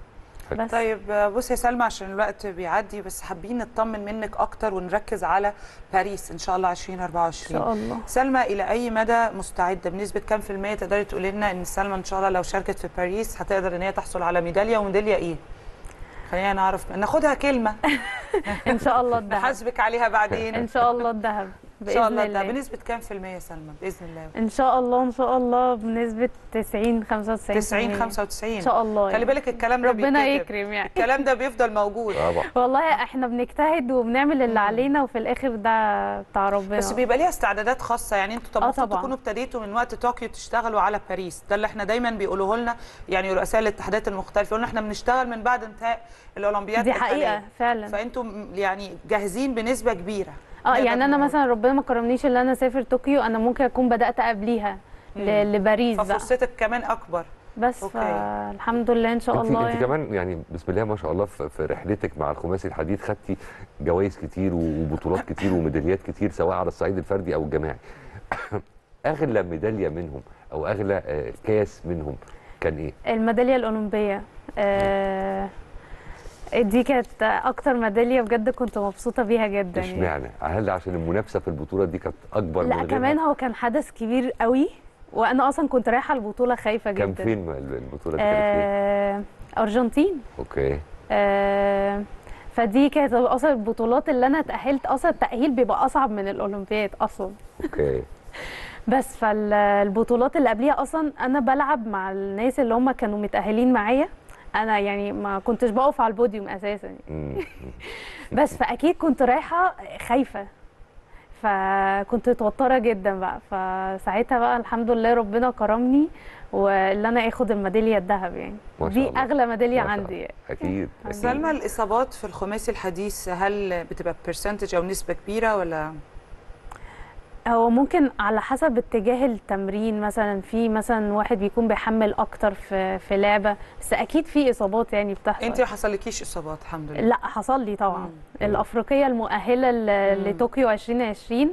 بس طيب بصي يا سلمى عشان الوقت بيعدي بس حابين نطمن منك اكتر ونركز على باريس ان شاء الله ان 2024 شاء الله سلمى الى اي مدى مستعده بنسبه كام في الميه تقدري تقولي لنا ان سلمى ان شاء الله لو شاركت في باريس هتقدر ان هي تحصل على ميداليه وميداليه ايه خلينا نعرف ناخدها كلمه ان شاء الله الذهب نحاسبك عليها بعدين ان شاء الله الذهب ان شاء باذن الله ده الله بنسبه كام في الميه يا سلمى باذن الله ان شاء الله ان شاء الله بنسبه 90 95 90 95 ان شاء الله خلي يعني. بالك الكلام ده ربنا بيتكتب. يكرم يعني الكلام ده بيفضل موجود طبعا والله احنا بنجتهد وبنعمل اللي علينا وفي الاخر ده بتاع ربنا بس بيبقى ليها استعدادات خاصه يعني انتوا طب آه المفروض طبعاً. تكونوا ابتديتوا من وقت طوكيو تشتغلوا على باريس ده اللي احنا دايما بيقولوه لنا يعني رؤساء الاتحادات المختلفه يقولوا لنا احنا بنشتغل من بعد انتهاء الاولمبياد دي الحالية. حقيقه فعلا فانتم يعني جاهزين بنسبه كبيره اه نقدر يعني انا نقول. مثلا ربنا ما كرمنيش ان انا اسافر طوكيو انا ممكن اكون بدات قبليها ل- لباريس بقى ففرصتك كمان اكبر بس أوكي. فالحمد لله ان شاء انت الله انت يعني. كمان يعني بسم الله ما شاء الله في في رحلتك مع الخماسي الحديد خدتي جوائز كتير وبطولات كتير وميداليات كتير سواء على الصعيد الفردي او الجماعي اغلى ميداليه منهم او اغلى آه، كاس منهم كان ايه الميداليه الاولمبيه آه دي كانت اكتر ميداليه بجد كنت مبسوطه بيها جدا يعني. اشمعنى هل عشان المنافسه في البطوله دي كانت اكبر من لا غيرها؟ كمان هو كان حدث كبير قوي وانا اصلا كنت رايحه البطوله خايفه جدا كان فين البطوله دي كانت فين آه ارجنتين اوكي آه فدي كانت اصلا البطولات اللي انا اتاهلت اصلا التاهيل بيبقى اصعب من الاولمبياد اصلا اوكي بس فالبطولات اللي قبليها اصلا انا بلعب مع الناس اللي هم كانوا متاهلين معايا انا يعني ما كنتش بقف على البوديوم اساسا مم. بس فاكيد كنت رايحه خايفه فكنت متوتره جدا بقى فساعتها بقى الحمد لله ربنا كرمني واللي انا اخد الميداليه الذهب يعني ما شاء دي الله. اغلى ميداليه ما شاء عندي يعني. اكيد اكيد سلمى الاصابات في الخماسي الحديث هل بتبقى برسنتج او نسبه كبيره ولا هو ممكن على حسب اتجاه التمرين مثلا في مثلا واحد بيكون بيحمل اكتر في في لعبه بس اكيد في اصابات يعني بتحصل انت ما حصلكيش اصابات الحمد لله لا حصل لي طبعا مم. الافريقيه المؤهله ل- مم. لطوكيو 2020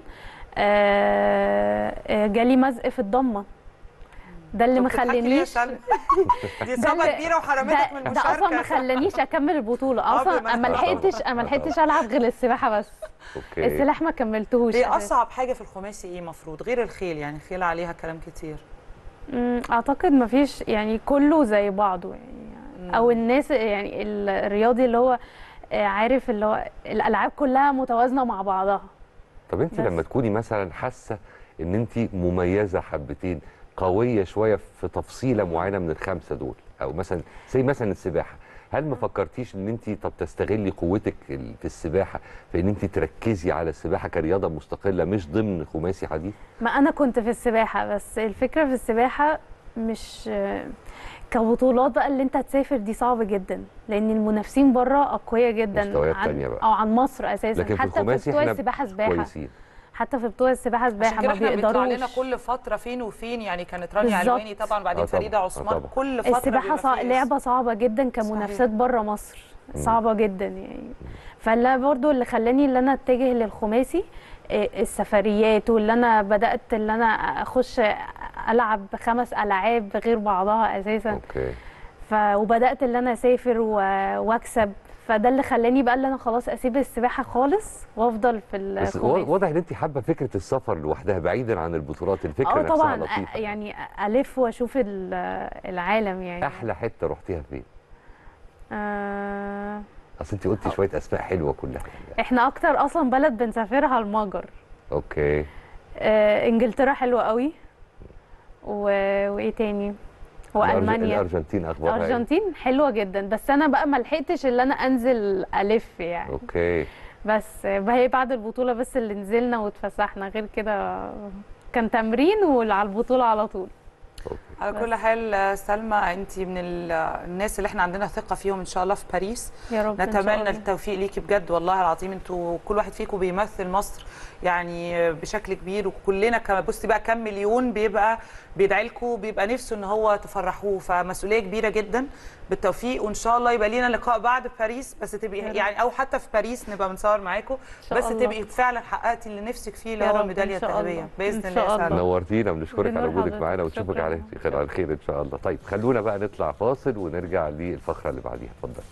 آه، آه، جالي مزق في الضمه ده اللي طب بتضحكي ليه يا مخلينيش سلمى؟ دي ده اصابه اللي- كبيره وحرمتك من ده, ده اصلا ما المشاركه خلانيش اكمل البطوله آه، اصلا بما- ما لحقتش ما لحقتش العب غير السباحه بس اوكي السلاح ما كملتهوش ايه أساساً. اصعب حاجه في الخماسي ايه مفروض غير الخيل يعني الخيل عليها كلام كتير مم، اعتقد ما فيش يعني كله زي بعضه يعني او الناس يعني ال- الرياضي اللي هو آه، عارف اللي هو الالعاب كلها متوازنه مع بعضها طب انت بس. لما تكوني مثلا حاسه ان انت مميزه حبتين قويه شويه في تفصيله معينه من الخمسه دول او مثلا زي مثلا السباحه هل ما فكرتيش ان انت طب تستغلي قوتك ال- في السباحه في ان انت تركزي على السباحه كرياضه مستقله مش ضمن خماسي حديث ما انا كنت في السباحه بس الفكره في السباحه مش آه، كبطولات بقى اللي انت تسافر دي صعب جدا لان المنافسين بره اقوياء جدا مستويات عن تانية بقى. او عن مصر اساسا لكن في حتى في الخماسي بتوع احنا السباحه سباحه كويسين حتى في بتوع السباحه عشان سباحه كده ما احنا بيطلع لنا بيقدروش كل فتره فين وفين يعني كانت رانيا بالظبط. علواني طبعا بعدين آه طبعاً، فريده آه عثمان طبعاً. كل فتره السباحه بيبقى صع... فيه لعبه صعبه جدا كمنافسات بره مصر صعبه جدا يعني فلا برضو اللي خلاني اللي انا اتجه للخماسي آه، السفريات واللي انا بدات اللي انا اخش العب خمس العاب غير بعضها اساسا اوكي ف... وبدات اللي انا اسافر و... واكسب فده اللي خلاني بقى اللي انا خلاص اسيب السباحه خالص وافضل في بس الخماسي واضح ان انت حابه فكره السفر لوحدها بعيدا عن البطولات الفكره اه نفسها طبعا لطيفه أ- يعني الف واشوف ال- العالم يعني احلى حته رحتيها فين آه اصل انت قلتي شويه اسماء حلوه كلها احنا اكتر اصلا بلد بنسافرها المجر اوكي آه انجلترا حلوه قوي و... وايه تاني الأرج- والمانيا الارجنتين اخبارها إيه؟ الارجنتين حلوه جدا بس انا بقى ما لحقتش اللي انا انزل الف يعني اوكي بس آه، هي بعد البطوله بس اللي نزلنا واتفسحنا غير كده كان تمرين وعلى البطوله على طول على كل حال آه، سلمى انت من ال- الناس اللي احنا عندنا ثقه فيهم ان شاء الله في باريس يا رب إن شاء نتمنى الله. التوفيق ليكي بجد والله العظيم انتوا كل واحد فيكم بيمثل مصر يعني بشكل كبير وكلنا كما بصي بقى كام مليون بيبقى بيدعي لكم بيبقى نفسه ان هو تفرحوه فمسؤوليه كبيره جدا بالتوفيق وان شاء الله يبقى لينا لقاء بعد باريس بس تبقي يا رب. يعني او حتى في باريس نبقى بنصور معاكم شاء بس الله. تبقي فعلا حققتي اللي نفسك فيه اللي يا هو رب إن الميداليه شاء الذهبيه الله. باذن إن الله شاء يا الله. سلمى نورتينا ونشكرك على بنور وجودك حضرتك. معانا ونشوفك شكراً. على خير كان على خير ان شاء الله طيب خلونا بقى نطلع فاصل ونرجع للفقره اللي بعديها اتفضل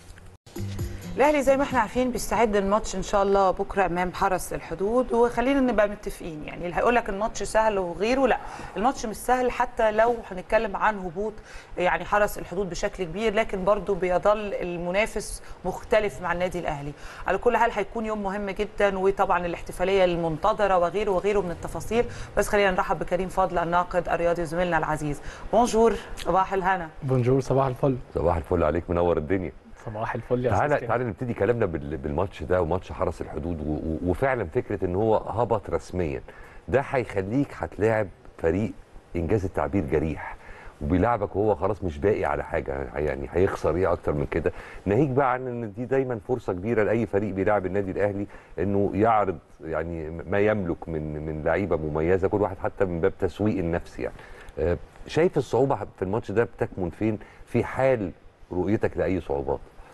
الاهلي زي ما احنا عارفين بيستعد الماتش ان شاء الله بكره امام حرس الحدود وخلينا نبقى متفقين يعني اللي هيقول لك الماتش سهل وغيره لا الماتش مش سهل حتى لو هنتكلم عن هبوط يعني حرس الحدود بشكل كبير لكن برضو بيظل المنافس مختلف مع النادي الاهلي على كل حال هيكون يوم مهم جدا وطبعا الاحتفاليه المنتظره وغيره وغيره من التفاصيل بس خلينا نرحب بكريم فضل الناقد الرياضي زميلنا العزيز بونجور صباح الهنا بونجور صباح الفل صباح الفل عليك منور الدنيا صباح الفل يا تعالى أستاذ تعالى نبتدي كلامنا بال- بالماتش ده وماتش حرس الحدود و- و- وفعلا فكره ان هو هبط رسميا ده هيخليك هتلاعب فريق انجاز التعبير جريح وبيلعبك وهو خلاص مش باقي على حاجه يعني هيخسر ايه اكتر من كده ناهيك بقى عن ان دي دايما فرصه كبيره لاي فريق بيلعب النادي الاهلي انه يعرض يعني ما يملك من من لعيبه مميزه كل واحد حتى من باب تسويق النفس يعني آه، شايف الصعوبه في الماتش ده بتكمن فين في حال رؤيتك لاي صعوبات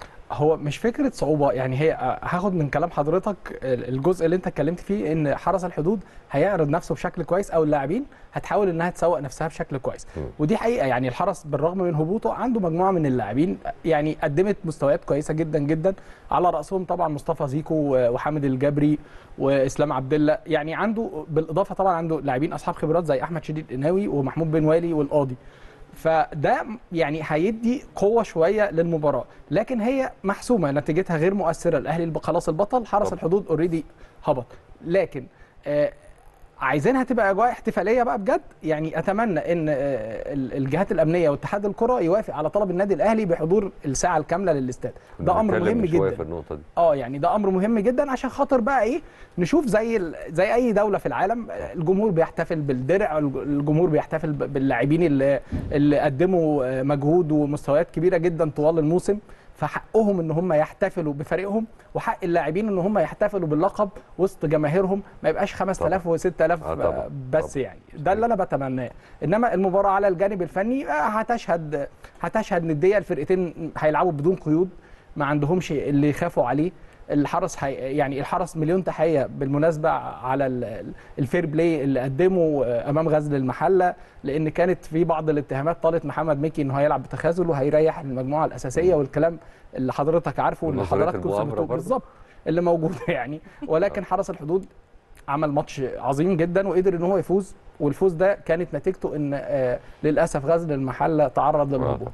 هو مش فكره صعوبه يعني هي آه، هاخد من كلام حضرتك الجزء اللي انت اتكلمت فيه ان حرس الحدود هيعرض نفسه بشكل كويس او اللاعبين هتحاول انها تسوق نفسها بشكل كويس م. ودي حقيقه يعني الحرس بالرغم من هبوطه عنده مجموعه من اللاعبين يعني قدمت مستويات كويسه جدا جدا على راسهم طبعا مصطفى زيكو وحامد الجبري واسلام عبد الله يعني عنده بالاضافه طبعا عنده لاعبين اصحاب خبرات زي احمد شديد قناوي ومحمود بن والي والقاضي فده يعني هيدي قوه شويه للمباراه لكن هي محسومه نتيجتها غير مؤثره الاهلي الب- خلاص البطل حرس طب. الحدود اوريدي هبط لكن آه عايزينها تبقى اجواء احتفاليه بقى بجد يعني اتمنى ان آه، ال- الجهات الامنيه واتحاد الكره يوافق على طلب النادي الاهلي بحضور الساعه الكامله للاستاد ده كنا امر بنتكلم مهم من شوية جدا في النقطه دي اه يعني ده امر مهم جدا عشان خاطر بقى ايه نشوف زي ال- زي اي دوله في العالم الجمهور بيحتفل بالدرع الج- الجمهور بيحتفل ب- باللاعبين اللي اللي قدموا آه، مجهود ومستويات كبيره جدا طوال الموسم فحقهم ان هم يحتفلوا بفريقهم وحق اللاعبين ان هم يحتفلوا باللقب وسط جماهيرهم ما يبقاش 5000 و6000 آه طبعاً. بس طبعاً. يعني ده اللي انا بتمناه انما المباراه على الجانب الفني آه، هتشهد هتشهد نديه الفرقتين هيلعبوا بدون قيود ما عندهمش اللي يخافوا عليه الحرس حي... يعني الحرس مليون تحيه بالمناسبه على ال- ال- الفير بلاي اللي قدمه آه، امام غزل المحله لان كانت في بعض الاتهامات طالت محمد مكي انه هيلعب بتخاذل وهيريح المجموعه الاساسيه والكلام اللي حضرتك عارفه واللي ونظرية حضراتكم المؤامرة سمعتوه برضه. بالظبط اللي موجود يعني ولكن حرس الحدود عمل ماتش عظيم جدا وقدر ان هو يفوز والفوز ده كانت نتيجته ان آه، للاسف غزل المحله تعرض للهبوط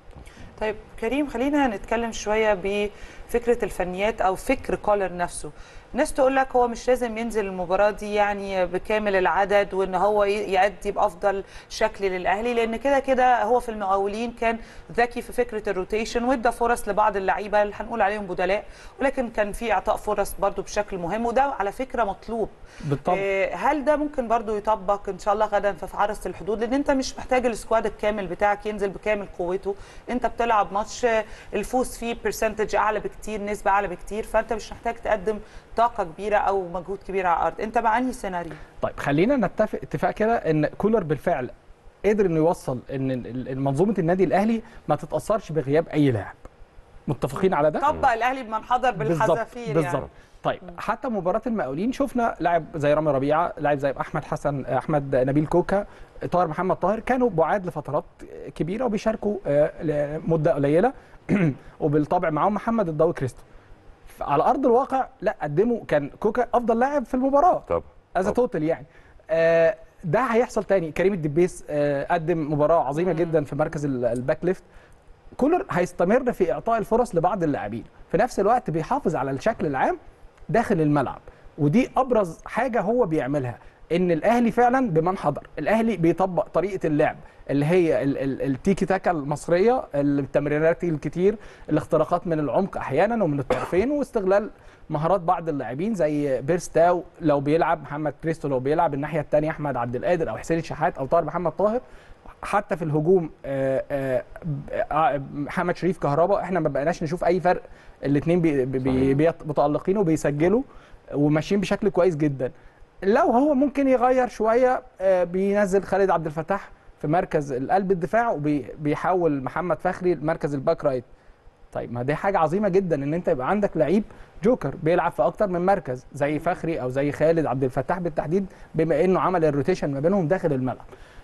طيب كريم خلينا نتكلم شويه بفكره الفنيات او فكر كولر نفسه ناس تقول لك هو مش لازم ينزل المباراه دي يعني بكامل العدد وان هو ي- يأدي بافضل شكل للاهلي لان كده كده هو في المقاولين كان ذكي في فكره الروتيشن وادى فرص لبعض اللعيبه اللي هنقول عليهم بدلاء ولكن كان في اعطاء فرص برضو بشكل مهم وده على فكره مطلوب بالطبع آه، هل ده ممكن برضو يطبق ان شاء الله غدا في حرس الحدود لان انت مش محتاج السكواد الكامل بتاعك ينزل بكامل قوته انت بتلعب ماتش آه، الفوز فيه برسنتج اعلى بكتير نسبه اعلى بكتير فانت مش محتاج تقدم طاقه كبيره او مجهود كبير على الارض انت مع انهي سيناريو طيب خلينا نتفق اتفاق كده ان كولر بالفعل قدر انه يوصل ان ال- ال- منظومه النادي الاهلي ما تتاثرش بغياب اي لاعب متفقين على ده طبق الاهلي بمن حضر بالحذافير بالظبط يعني طيب حتى مباراه المقاولين شفنا لاعب زي رامي ربيعه لاعب زي احمد حسن احمد نبيل كوكا طاهر محمد طاهر كانوا بعاد لفترات كبيره وبيشاركوا آه، لمده قليله وبالطبع معاهم محمد الضوي كريستو على ارض الواقع لا قدموا كان كوكا افضل لاعب في المباراه طب از طب. توتال يعني آه، ده هيحصل تاني كريم الدبيس آه، قدم مباراه عظيمه جدا في مركز ال- الباك ليفت كولر هيستمر في اعطاء الفرص لبعض اللاعبين في نفس الوقت بيحافظ على الشكل العام داخل الملعب ودي ابرز حاجه هو بيعملها ان الاهلي فعلا بمن حضر الاهلي بيطبق طريقه اللعب اللي هي ال- ال- التيكي تاكا المصريه التمريرات الكتير الاختراقات من العمق احيانا ومن الطرفين واستغلال مهارات بعض اللاعبين زي بيرستاو لو بيلعب محمد كريستو لو بيلعب الناحيه الثانيه احمد عبد القادر او حسين الشحات او طاهر محمد طاهر حتى في الهجوم آه، آه، آه، محمد شريف كهربا احنا ما بقيناش نشوف اي فرق الاثنين بي بي بي متالقين وبيسجلوا وماشيين بشكل كويس جدا لو هو ممكن يغير شويه آه، بينزل خالد عبد الفتاح في مركز القلب الدفاع وبيحول محمد فخري لمركز الباك رايت طيب ما دي حاجه عظيمه جدا ان انت يبقى عندك لعيب جوكر بيلعب في اكتر من مركز زي فخري او زي خالد عبد الفتاح بالتحديد بما انه عمل الروتيشن ما بينهم داخل الملعب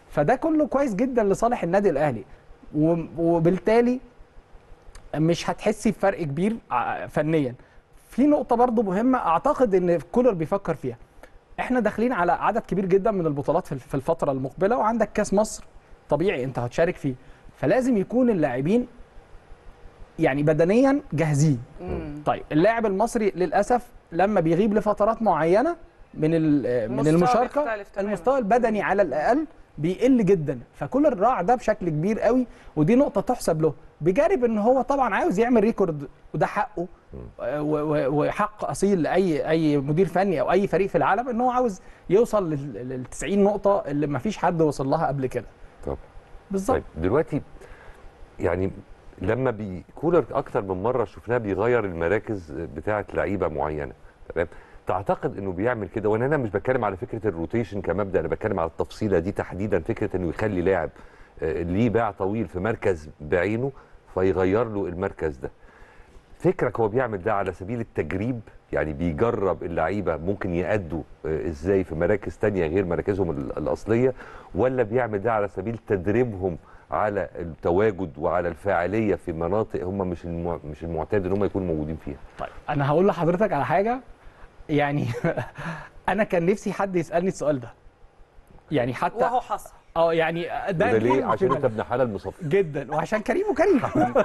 فده كله كويس جدا لصالح النادي الاهلي و- وبالتالي مش هتحسي بفرق كبير ع- فنيا في نقطه برضو مهمه اعتقد ان كولر بيفكر فيها احنا داخلين على عدد كبير جدا من البطولات في في الفتره المقبله وعندك كاس مصر طبيعي انت هتشارك فيه فلازم يكون اللاعبين يعني بدنيا جاهزين طيب اللاعب المصري للاسف لما بيغيب لفترات معينه من ال- من المستوى المشاركه بيختلف تماماً. المستوى البدني على الاقل بيقل جدا فكل الراع ده بشكل كبير قوي ودي نقطه تحسب له بجانب ان هو طبعا عاوز يعمل ريكورد وده حقه آه، و- و- وحق اصيل لاي اي مدير فني او اي فريق في العالم ان هو عاوز يوصل لل لل 90 نقطه اللي ما فيش حد وصل لها قبل كده طب بالظبط طيب دلوقتي يعني لما بي كولر اكتر من مره شفناه بيغير المراكز بتاعه لعيبه معينه تمام تعتقد انه بيعمل كده وانا هنا مش بتكلم على فكره الروتيشن كمبدا انا بتكلم على التفصيله دي تحديدا فكره انه يخلي لاعب آه، ليه باع طويل في مركز بعينه فيغير له المركز ده فكرك هو بيعمل ده على سبيل التجريب يعني بيجرب اللعيبه ممكن يأدوا آه، ازاي في مراكز تانية غير مراكزهم ال- الاصليه ولا بيعمل ده على سبيل تدريبهم على التواجد وعلى الفاعليه في مناطق هم مش المع... مش المعتاد ان هم يكونوا موجودين فيها طيب انا هقول لحضرتك على حاجه يعني انا كان نفسي حد يسالني السؤال ده يعني حتى وهو حصل اه يعني ده وده ليه كان عشان في انت ابن حلال مصفى جدا وعشان كريم وكريم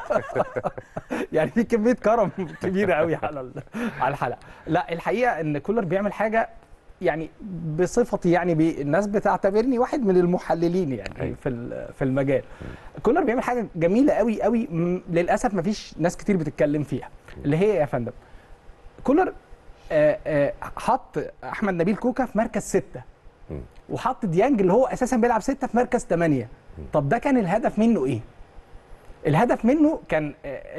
يعني في كميه كرم كبيره قوي على ال- على الحلقه لا الحقيقه ان كولر بيعمل حاجه يعني بصفتي يعني بي الناس بتعتبرني واحد من المحللين يعني أيوة. في ال- في المجال كولر بيعمل حاجه جميله قوي قوي م- للاسف ما فيش ناس كتير بتتكلم فيها اللي هي يا فندم كولر آه، آه، حط احمد نبيل كوكا في مركز سته مم. وحط ديانج اللي هو اساسا بيلعب سته في مركز ثمانيه طب ده كان الهدف منه ايه؟ الهدف منه كان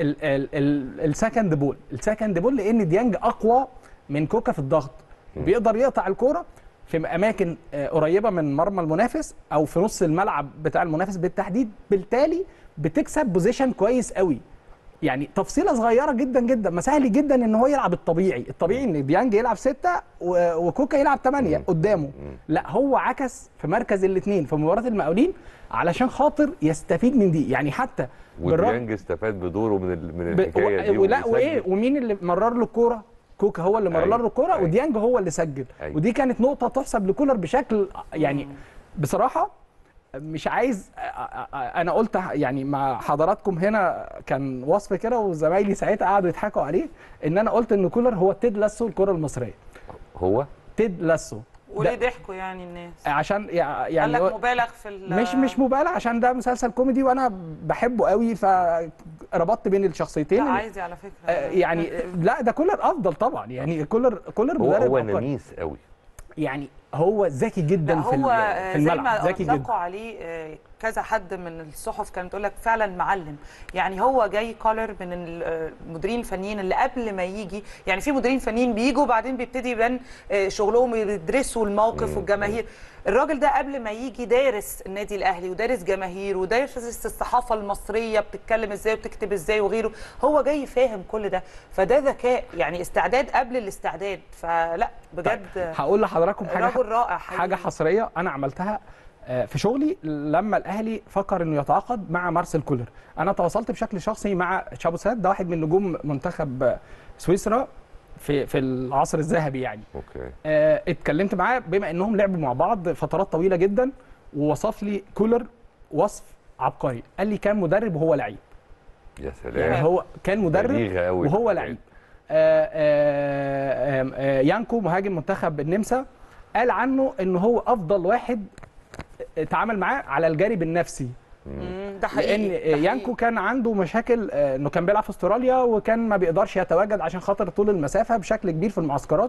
السكند بول السكند بول لان ديانج اقوى من كوكا في الضغط بيقدر يقطع الكوره في اماكن آه، قريبه من مرمى المنافس او في نص الملعب بتاع المنافس بالتحديد بالتالي بتكسب بوزيشن كويس قوي يعني تفصيله صغيره جدا جدا ما سهل جدا ان هو يلعب الطبيعي الطبيعي ان ديانج يلعب ستة و- وكوكا يلعب ثمانية قدامه لا هو عكس في مركز الاثنين في مباراه المقاولين علشان خاطر يستفيد من دي يعني حتى بالرغم وديانج استفاد بدوره من ال... من ب... الحكايه دي و... لا وبيسجل. وايه ومين اللي مرر له الكوره كوكا هو اللي مرر أيوة. له الكوره أيوة. وديانج هو اللي سجل أيوة. ودي كانت نقطه تحسب لكولر بشكل يعني بصراحه مش عايز أ- أ- أ- انا قلت يعني مع حضراتكم هنا كان وصف كده وزمايلي ساعتها قعدوا يضحكوا عليه ان انا قلت ان كولر هو تيد لاسو الكره المصريه هو تيد لاسو وليه ضحكوا يعني الناس عشان يع- قال يعني لك هو- مبالغ في ال- مش مش مبالغ عشان ده مسلسل كوميدي وانا بحبه قوي فربطت بين الشخصيتين لا عايزي على فكره آه، يعني لا ده كولر افضل طبعا يعني كولر كولر هو مدرب هو عبقري. نميس قوي يعني هو ذكي جدا لا في هو ال- آه، في زي الملعب ما ذكي جدا اطلقوا عليه آه، كذا حد من الصحف كانت تقول لك فعلا معلم يعني هو جاي كولر من ال- آه، المديرين الفنيين اللي قبل ما يجي يعني في مديرين فنيين بيجوا وبعدين بيبتدي يبان آه، شغلهم يدرسوا الموقف والجماهير الراجل ده قبل ما يجي دارس النادي الاهلي ودارس جماهير ودارس الصحافه المصريه بتتكلم ازاي وبتكتب ازاي وغيره هو جاي فاهم كل ده فده ذكاء يعني استعداد قبل الاستعداد فلا بجد هقول لحضراتكم حاجه راجل رائع حقيقي. حاجه حصريه انا عملتها آه، في شغلي لما الاهلي فكر انه يتعاقد مع مارسيل كولر انا تواصلت بشكل شخصي مع شابو ساد ده واحد من نجوم منتخب آه، سويسرا في في العصر الذهبي يعني اوكي آه، اتكلمت معاه بما انهم لعبوا مع بعض فترات طويله جدا ووصف لي كولر وصف عبقري قال لي كان مدرب وهو لعيب يا يعني سلام هو كان مدرب بليغة أوي وهو الحكاية لعيب آه، آه، آه، آه، يانكو مهاجم منتخب النمسا قال عنه ان هو افضل واحد اتعامل معاه على الجانب النفسي مم، ده حقيقي لان ده حقيقي. يانكو كان عنده مشاكل آه، انه كان بيلعب في استراليا وكان ما بيقدرش يتواجد عشان خاطر طول المسافه بشكل كبير في المعسكرات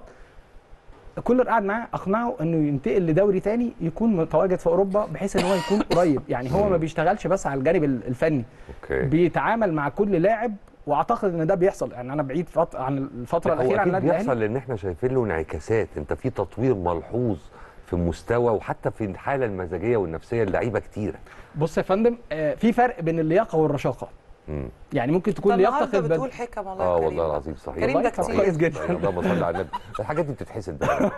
كولر قعد معاه اقنعه انه ينتقل لدوري تاني يكون متواجد في اوروبا بحيث ان هو يكون قريب يعني هو ما بيشتغلش بس على الجانب الفني اوكي بيتعامل مع كل لاعب واعتقد ان ده بيحصل يعني انا بعيد فط... عن الفتره هو الاخيره عن اكيد النادي بيحصل الاهلي لان احنا شايفين له انعكاسات انت في تطوير ملحوظ في المستوى وحتى في الحاله المزاجيه والنفسيه اللعيبه كتيره بص يا فندم آه، في فرق بين اللياقه والرشاقه مم. يعني ممكن تكون طب لياقتك النهارده البد- بتقول حكم والله يا اه كريم. والله العظيم صحيح كريم ده والله كتير كويس جدا. أيوة، اللهم صل على النبي الحاجات دي بتتحسد بقى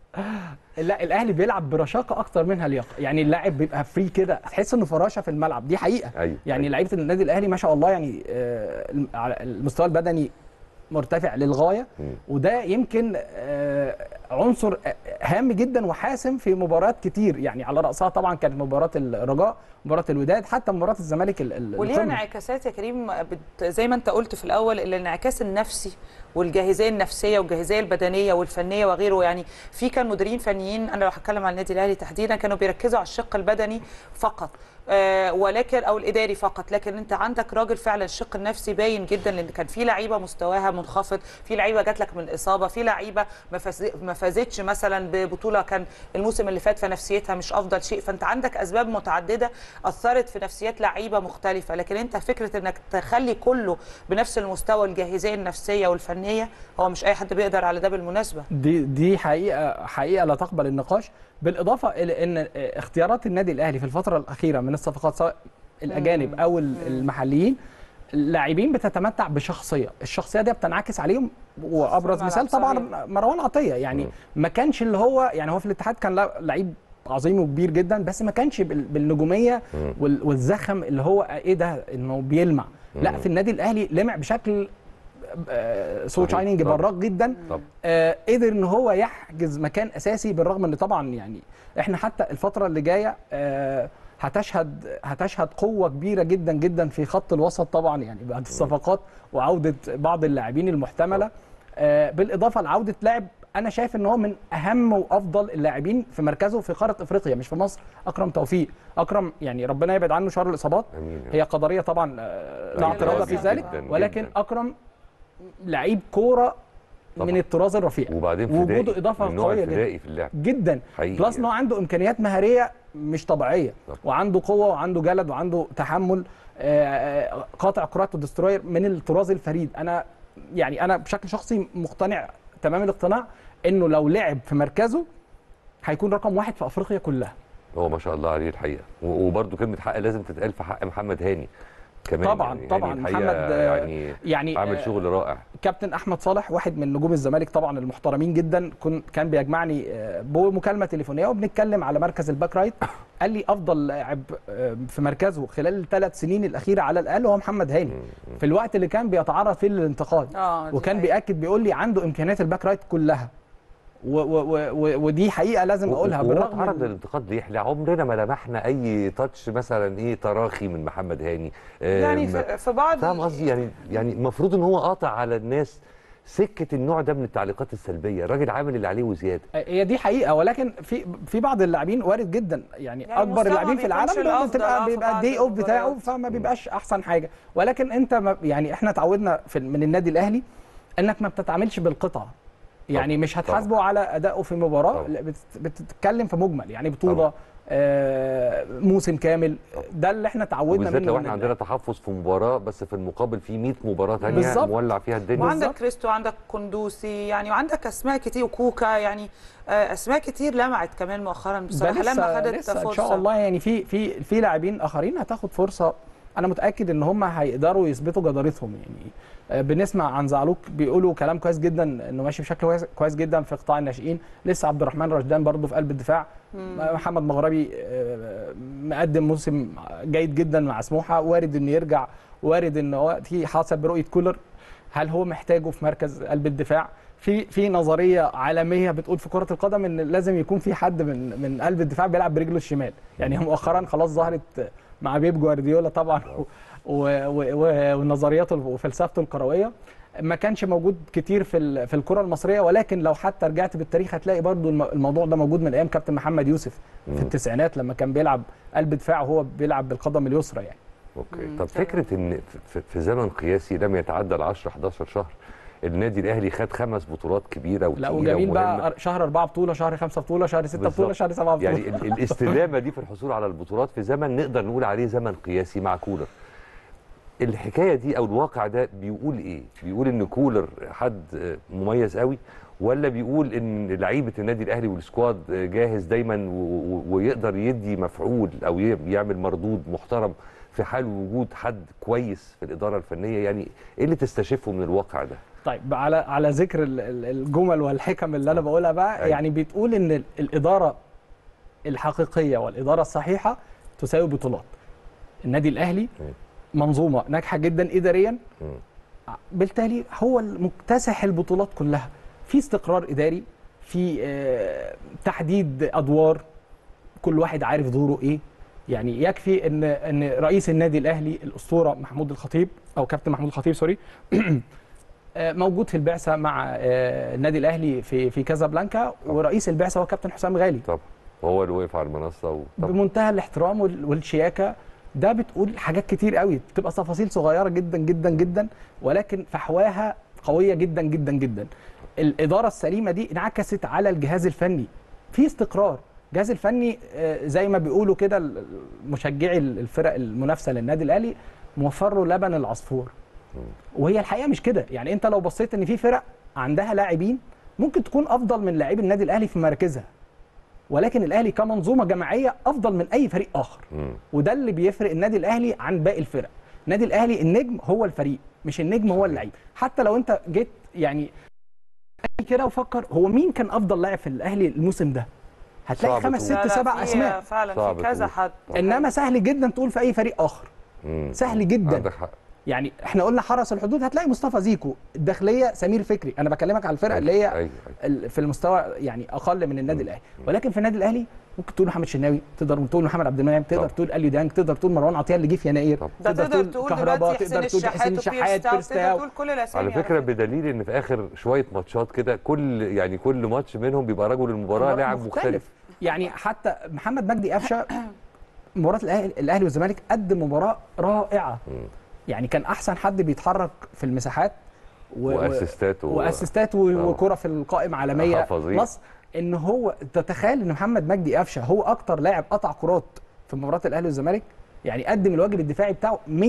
لا الاهلي بيلعب برشاقه اكتر منها لياقه يعني اللاعب بيبقى فري كده تحس انه فراشه في الملعب دي حقيقه ايوه يعني أيوة. لعيبه النادي الاهلي ما شاء الله يعني آه، الم- على المستوى البدني مرتفع للغايه مم. وده يمكن آه، عنصر هام جدا وحاسم في مباريات كتير يعني على راسها طبعا كانت مباراه الرجاء مباراه الوداد حتى مباراه الزمالك ال- ال- وليها القمة. انعكاسات يا كريم بت... زي ما انت قلت في الاول الانعكاس النفسي والجاهزيه النفسيه والجاهزيه البدنيه والفنيه وغيره يعني في كان مديرين فنيين انا لو هتكلم عن النادي الاهلي تحديدا كانوا بيركزوا على الشق البدني فقط آه ولكن او الاداري فقط لكن انت عندك راجل فعلا الشق النفسي باين جدا لان كان في لعيبه مستواها منخفض في لعيبه جات لك من الاصابه في لعيبه ما فاز- ما فازتش مثلا ببطوله كان الموسم اللي فات فنفسيتها مش افضل شيء فانت عندك اسباب متعدده اثرت في نفسيات لعيبه مختلفه لكن انت فكره انك تخلي كله بنفس المستوى الجاهزيه النفسيه والفنيه هو مش اي حد بيقدر على ده بالمناسبه دي دي حقيقه حقيقه لا تقبل النقاش بالاضافه الى ان اختيارات النادي الاهلي في الفتره الاخيره من الصفقات سواء الاجانب او ال- المحليين اللاعبين بتتمتع بشخصيه الشخصيه دي بتنعكس عليهم وابرز الملعب مثال طبعا صحيح. مروان عطيه يعني ما كانش اللي هو يعني هو في الاتحاد كان لا- لعيب عظيم وكبير جدا بس ما كانش بال- بالنجوميه مم. وال- والزخم اللي هو ايه ده انه بيلمع لا مم. في النادي الاهلي لمع بشكل سو صحيح. شايننج طبعا. براق جدا طب آه، قدر ان هو يحجز مكان اساسي بالرغم ان طبعا يعني احنا حتى الفتره اللي جايه آه، هتشهد هتشهد قوه كبيره جدا جدا في خط الوسط طبعا يعني بعد الصفقات وعوده بعض اللاعبين المحتمله آه، بالاضافه لعوده لاعب انا شايف ان هو من اهم وافضل اللاعبين في مركزه في قاره افريقيا مش في مصر اكرم توفيق اكرم يعني ربنا يبعد عنه شر الاصابات امين هي قدريه طبعا آه، لا لا، اعتراض في جداً، ذلك جداً، ولكن جداً. اكرم لعيب كوره طبعاً. من الطراز الرفيع وبعدين وجوده فدائي إضافة من النوع قوية جدا. الفدائي في اللعب جدا حقيقي بلس ان هو عنده امكانيات مهاريه مش طبيعيه طب. وعنده قوه وعنده جلد وعنده تحمل آه، آه، قاطع كرات ودستروير من الطراز الفريد انا يعني انا بشكل شخصي مقتنع تمام الاقتناع انه لو لعب في مركزه هيكون رقم واحد في افريقيا كلها هو ما شاء الله عليه الحقيقه و- وبرده كلمه حق لازم تتقال في حق محمد هاني كمان طبعاً، يعني طبعاً. هاني الحقيقة محمد، آه، يعني يعني عامل آه، شغل رائع كابتن احمد صالح واحد من نجوم الزمالك طبعا المحترمين جدا كن كان بيجمعني آه، بمكالمه تليفونيه وبنتكلم على مركز الباك رايت قال لي افضل لاعب آه، في مركزه خلال الثلاث سنين الاخيره على الاقل هو محمد هاني في الوقت اللي كان بيتعرض فيه للانتقاد اه دي وكان حقيقة. بياكد بيقول لي عنده امكانيات الباك رايت كلها و و و و ودي حقيقه لازم اقولها وهو بالرغم اتعرض من- للانتقاد ليه؟ احنا عمرنا ما لمحنا اي تاتش مثلا ايه تراخي من محمد هاني يعني آم، في في بعض فاهم قصدي يعني يعني المفروض ان هو قاطع على الناس سكه النوع ده من التعليقات السلبيه الراجل عامل اللي عليه وزياده هي دي حقيقه ولكن في في بعض اللاعبين وارد جدا يعني, يعني اكبر مستوى اللاعبين ما في بيكونش العالم الأفضل، آه، بتبقى في بيبقى بعض الدي اوف بتاعه المباريات. فما بيبقاش احسن حاجه ولكن انت ما يعني احنا اتعودنا في من النادي الاهلي انك ما بتتعاملش بالقطعه يعني طبعاً، مش هتحاسبه على ادائه في مباراه طبعاً. لا، بت- بتتكلم في مجمل يعني بطوله طبعاً. آه موسم كامل ده اللي احنا اتعودنا وبالذات منه لو من احنا النادي. عندنا تحفظ في مباراه بس في المقابل في 100 مباراه ثانيه بالظبط. مولع فيها الدنيا وعندك بالظبط. كريستو وعندك كندوسي يعني وعندك اسماء كتير وكوكا يعني آه، اسماء كتير لمعت كمان مؤخرا ده بصراحه لسه لما خدت لسه فرصه ان شاء الله يعني في في في لاعبين اخرين هتاخد فرصه انا متاكد ان هم هيقدروا يثبتوا جدارتهم يعني آه، بنسمع عن زعلوك بيقولوا كلام كويس جدا انه ماشي بشكل كويس- كويس جدا في قطاع الناشئين لسه عبد الرحمن رشدان برضه في قلب الدفاع محمد مغربي آه، مقدم موسم جيد جدا مع سموحه وارد انه يرجع وارد ان هو في حسب رؤيه كولر هل هو محتاجه في مركز قلب الدفاع في في نظريه عالميه بتقول في كره القدم ان لازم يكون في حد من من قلب الدفاع بيلعب برجله الشمال يعني مؤخرا خلاص ظهرت مع بيب جوارديولا طبعا و- و- و- ونظرياته وفلسفته الكرويه ما كانش موجود كتير في ال- في الكره المصريه ولكن لو حتى رجعت بالتاريخ هتلاقي برضو الم- الموضوع ده موجود من ايام كابتن محمد يوسف في التسعينات لما كان بيلعب قلب دفاع وهو بيلعب بالقدم اليسرى يعني اوكي مم، طب تمام. فكره ان في- في زمن قياسي لم يتعدى ال 10 11 شهر النادي الاهلي خد خمس بطولات كبيره لا وتقيله وجميل ومهمة. بقى شهر أربعة بطولة شهر خمسة بطولة شهر ستة بالظبط. بطولة شهر سبعة بطولة يعني ال- الاستدامه دي في الحصول على البطولات في زمن نقدر نقول عليه زمن قياسي مع كولر الحكايه دي او الواقع ده بيقول ايه بيقول ان كولر حد آه، مميز قوي ولا بيقول ان لعيبه النادي الاهلي والسكواد آه، جاهز دايما و- و- ويقدر يدي مفعول او ي- يعمل مردود محترم في حال وجود حد كويس في الاداره الفنيه يعني ايه اللي تستشفه من الواقع ده طيب على على ذكر ال- ال- الجمل والحكم اللي انا بقولها بقى أيوة. يعني بتقول ان ال- الاداره الحقيقيه والاداره الصحيحه تساوي بطولات النادي الاهلي منظومه ناجحه جدا اداريا بالتالي هو المكتسح البطولات كلها في استقرار اداري في آه، تحديد ادوار كل واحد عارف دوره ايه يعني يكفي ان ان رئيس النادي الاهلي الاسطوره محمود الخطيب او كابتن محمود الخطيب سوري آه، موجود في البعثه مع آه، النادي الاهلي في في كازابلانكا ورئيس البعثه هو كابتن حسام غالي طبعا وهو اللي وقف على المنصه و... طبعا. بمنتهى الاحترام وال- والشياكه ده بتقول حاجات كتير قوي بتبقى تفاصيل صغيره جدا جدا جدا ولكن فحواها قويه جدا جدا جدا الاداره السليمه دي انعكست على الجهاز الفني في استقرار الجهاز الفني آه، زي ما بيقولوا كده ال- مشجعي الفرق المنافسه للنادي الاهلي موفر له لبن العصفور وهي الحقيقه مش كده يعني انت لو بصيت ان في فرق عندها لاعبين ممكن تكون افضل من لاعبي النادي الاهلي في مراكزها ولكن الاهلي كمنظومه جماعيه افضل من اي فريق اخر مم. وده اللي بيفرق النادي الاهلي عن باقي الفرق النادي الاهلي النجم هو الفريق مش النجم هو اللعيب حتى لو انت جيت يعني كده وفكر هو مين كان افضل لاعب في الاهلي الموسم ده هتلاقي صعب خمس تقول. ست لا، لا، سبع في- اسماء فعلا صعب في كذا تقول. حد انما سهل جدا تقول في اي فريق اخر مم. سهل جدا عندك حق يعني احنا قلنا حرس الحدود هتلاقي مصطفى زيكو الداخليه سمير فكري انا بكلمك على الفرق اللي هي أيوة، أيوة. ال- في المستوى يعني اقل من النادي الاهلي ولكن في النادي الاهلي ممكن تقول محمد شناوي تقدر تقول محمد عبد المنعم تقدر طبعا. تقول اليو ديانج تقدر تقول مروان عطيه اللي جه في يناير ده تقدر تقول دلوقتي حسين الشحات وبيرستاو تقدر بيرستاو تقول كل الاسامي على فكره بدليل ان في اخر شويه ماتشات كده كل يعني كل ماتش منهم بيبقى رجل المباراه لاعب مختلف يعني حتى محمد مجدي قفشه مباراه الاهلي الاهلي والزمالك قدم مباراه رائعه يعني كان احسن حد بيتحرك في المساحات و- و- واسيستات و- واسيستات و- طبعا. وكره في القائم عالميه آه، فظيع. بلس ان هو تتخيل ان محمد مجدي قفشه هو اكتر لاعب قطع كرات في مباراه الاهلي والزمالك يعني قدم الواجب الدفاعي بتاعه 100%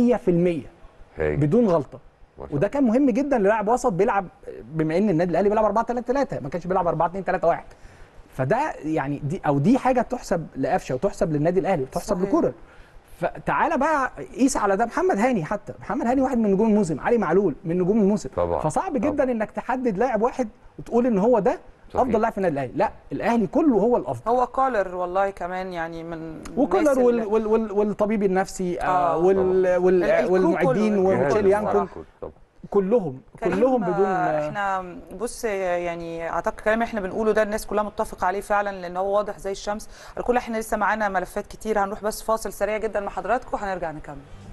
هاي. بدون غلطه ما شاء وده كان مهم جدا للاعب وسط بيلعب بما ان النادي الاهلي بيلعب 4 3 3 ما كانش بيلعب 4 2 3 1 فده يعني دي او دي حاجه تحسب لقفشه وتحسب للنادي الاهلي وتحسب صحيح. لكولر فتعالى بقى قيس على ده محمد هاني حتى محمد هاني واحد من نجوم الموسم علي معلول من نجوم الموسم طبعا. فصعب جدا طبعا. انك تحدد لاعب واحد وتقول ان هو ده صحيح. افضل لاعب في النادي الاهلي لا الاهلي كله هو الافضل هو كولر والله كمان يعني من الناس وكولر اللي- وال وال وال والطبيب النفسي آه آه. وال وال الكرو والمعدين كله. جهاز وميتشيل يانكون المباراة طبعا. كلهم كريم، كلهم بدون آه، احنا بص يعني اعتقد الكلام اللي احنا بنقوله ده الناس كلها متفقه عليه فعلا لان هو واضح زي الشمس على كل احنا لسه معانا ملفات كتير هنروح بس فاصل سريع جدا مع حضراتكم هنرجع نكمل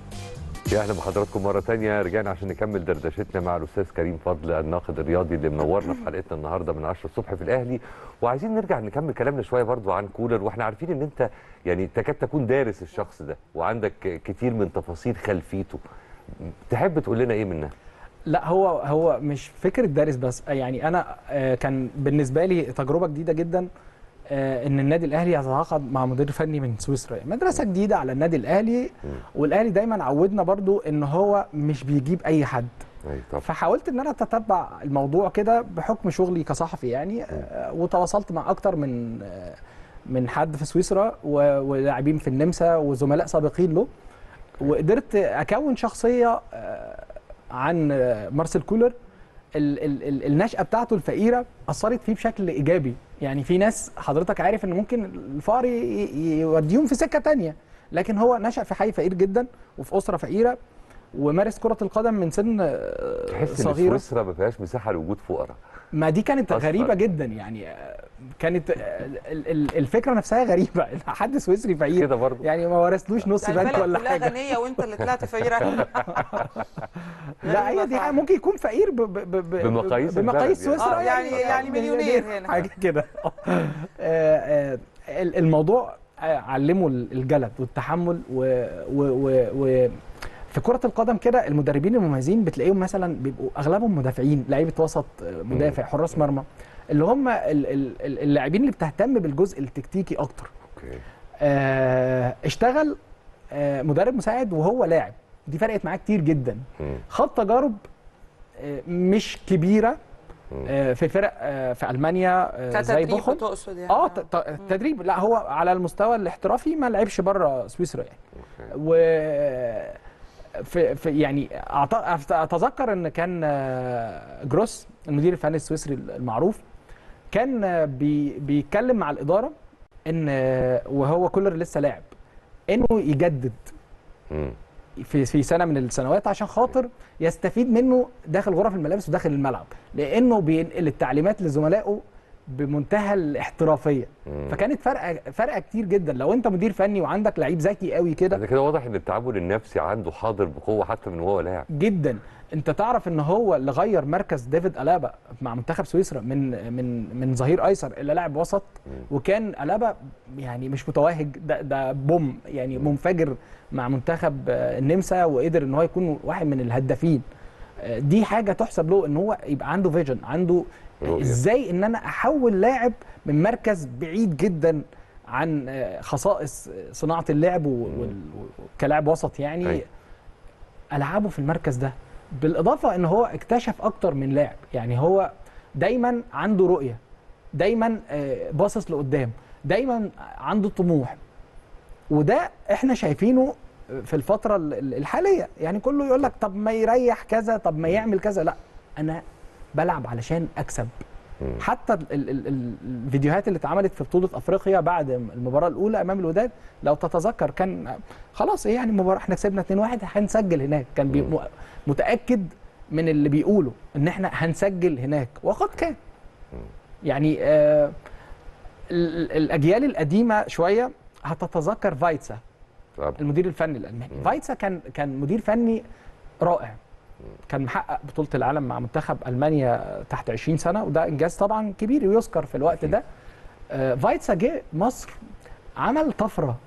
يا اهلا بحضراتكم مره تانية رجعنا عشان نكمل دردشتنا مع الاستاذ كريم فضل الناقد الرياضي اللي منورنا في حلقتنا النهارده من 10 الصبح في الاهلي وعايزين نرجع نكمل كلامنا شويه برضو عن كولر واحنا عارفين ان انت يعني تكاد تكون دارس الشخص ده وعندك كتير من تفاصيل خلفيته تحب تقول لنا ايه منها؟ لا هو هو مش فكره دارس بس يعني انا آه، كان بالنسبه لي تجربه جديده جدا آه، ان النادي الاهلي يتعاقد مع مدير فني من سويسرا مدرسه جديده على النادي الاهلي والاهلي دايما عودنا برضو ان هو مش بيجيب اي حد اي طبعا فحاولت ان انا اتتبع الموضوع كده بحكم شغلي كصحفي يعني آه، وتواصلت مع اكتر من آه، من حد في سويسرا و- ولاعبين في النمسا وزملاء سابقين له وقدرت اكون شخصيه آه، عن آه، مارسيل كولر ال- ال- ال- النشأة بتاعته الفقيرة أثرت فيه بشكل إيجابي يعني في ناس حضرتك عارف إن ممكن الفقر ي- ي- يوديهم في سكة تانية لكن هو نشأ في حي فقير جدا وفي أسرة فقيرة ومارس كرة القدم من سن آه، تحس ان صغيرة سويسرا ما فيهاش مساحه لوجود فقراء ما دي كانت أصلاً. غريبة جدا يعني آه، كانت آه، ال- ال- الفكرة نفسها غريبة حد سويسري فقير كده برضو يعني ما ورثلوش نص يعني بنك البلد ولا كلها حاجة غنيه وانت اللي طلعت فقيره لا هي دي حاجة ممكن يكون فقير ب ب ب ب بمقاييس بمقاييس البلد سويسرا يعني. آه، يعني- يعني مليونير هنا. حاجه كده آه، آه، ال- الموضوع آه، علمه الجلد والتحمل و, و, و, و في كرة القدم كده المدربين المميزين بتلاقيهم مثلا بيبقوا اغلبهم مدافعين لعيبه وسط آه، مدافع حراس مرمى اللي هم ال- ال- ال- اللاعبين اللي بتهتم بالجزء التكتيكي اكتر اوكي آه، اشتغل آه، مدرب مساعد وهو لاعب دي فرقت معاه كتير جدا مم. خد تجارب آه، مش كبيره آه، في فرق آه، في المانيا آه، زي كتدريب بوخم تقصد يعني اه ت- ت- تدريب لا هو على المستوى الاحترافي ما لعبش بره سويسرا يعني و في, في يعني أعت- اتذكر ان كان آه، جروس المدير الفني السويسري المعروف كان آه، بي بيتكلم مع الاداره ان آه، وهو كولر لسه لاعب انه يجدد مم. في في سنه من السنوات عشان خاطر يستفيد منه داخل غرف الملابس وداخل الملعب لانه بينقل التعليمات لزملائه بمنتهى الاحترافيه مم. فكانت فرقه فرقه كتير جدا لو انت مدير فني وعندك لعيب ذكي قوي كده ده كده واضح ان التعامل النفسي عنده حاضر بقوه حتى من وهو لاعب جدا انت تعرف ان هو اللي غير مركز ديفيد الابا مع منتخب سويسرا من من من ظهير ايسر الى لاعب وسط وكان الابا يعني مش متوهج ده ده بوم يعني منفجر مع منتخب آه، النمسا وقدر ان هو يكون واحد من الهدافين آه، دي حاجه تحسب له ان هو يبقى عنده فيجن عنده رؤية. ازاي ان انا احول لاعب من مركز بعيد جدا عن آه، خصائص صناعه اللعب و- وال- كلاعب وسط يعني أيوة. العابه في المركز ده بالاضافه ان هو اكتشف اكتر من لاعب يعني هو دايما عنده رؤيه دايما آه، باصص لقدام دايما عنده طموح وده احنا شايفينه في الفتره ال- ال- الحاليه يعني كله يقول لك طب ما يريح كذا طب ما يعمل كذا لا انا بلعب علشان اكسب حتى ال ال ال ال الفيديوهات اللي اتعملت في بطوله افريقيا بعد المباراه الاولى امام الوداد لو تتذكر كان خلاص ايه يعني المباراه احنا كسبنا 2-1 هنسجل هناك كان بي م- متاكد من اللي بيقوله ان احنا هنسجل هناك وقد كان يعني آه ال- ال- الاجيال القديمه شويه هتتذكر فايتسا طبعا. المدير الفني الالماني فايتسا كان كان مدير فني رائع كان محقق بطوله العالم مع منتخب المانيا تحت 20 سنه وده انجاز طبعا كبير ويذكر في الوقت ده آه، فايتسا جه مصر عمل طفره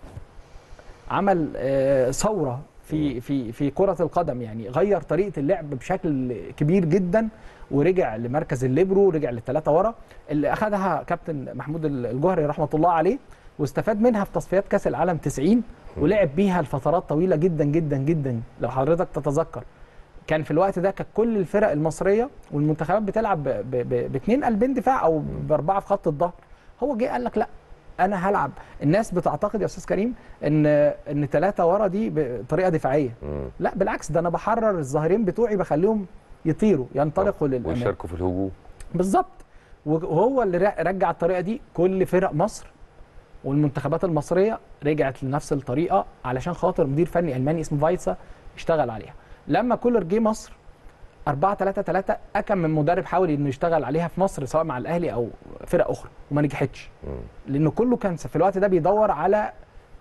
عمل آه، ثوره في في في كره القدم يعني غير طريقه اللعب بشكل كبير جدا ورجع لمركز الليبرو ورجع للثلاثه ورا اللي اخذها كابتن محمود الجوهري رحمه الله عليه واستفاد منها في تصفيات كاس العالم 90 ولعب بيها لفترات طويله جدا جدا جدا لو حضرتك تتذكر كان في الوقت ده كانت كل الفرق المصريه والمنتخبات بتلعب ب- ب- ب- باثنين قلبين دفاع او باربعه في خط الظهر هو جه قال لك لا انا هلعب الناس بتعتقد يا استاذ كريم ان ان ثلاثه ورا دي بطريقه دفاعيه مم. لا بالعكس ده انا بحرر الظاهرين بتوعي بخليهم يطيروا ينطلقوا للامام ويشاركوا في الهجوم بالظبط وهو اللي ر- رجع الطريقه دي كل فرق مصر والمنتخبات المصريه رجعت لنفس الطريقه علشان خاطر مدير فني الماني اسمه فايتسا اشتغل عليها لما كولر جه مصر 4 3 3 اكم من مدرب حاول انه يشتغل عليها في مصر سواء مع الاهلي او فرق اخرى وما نجحتش لانه كله كان في الوقت ده بيدور على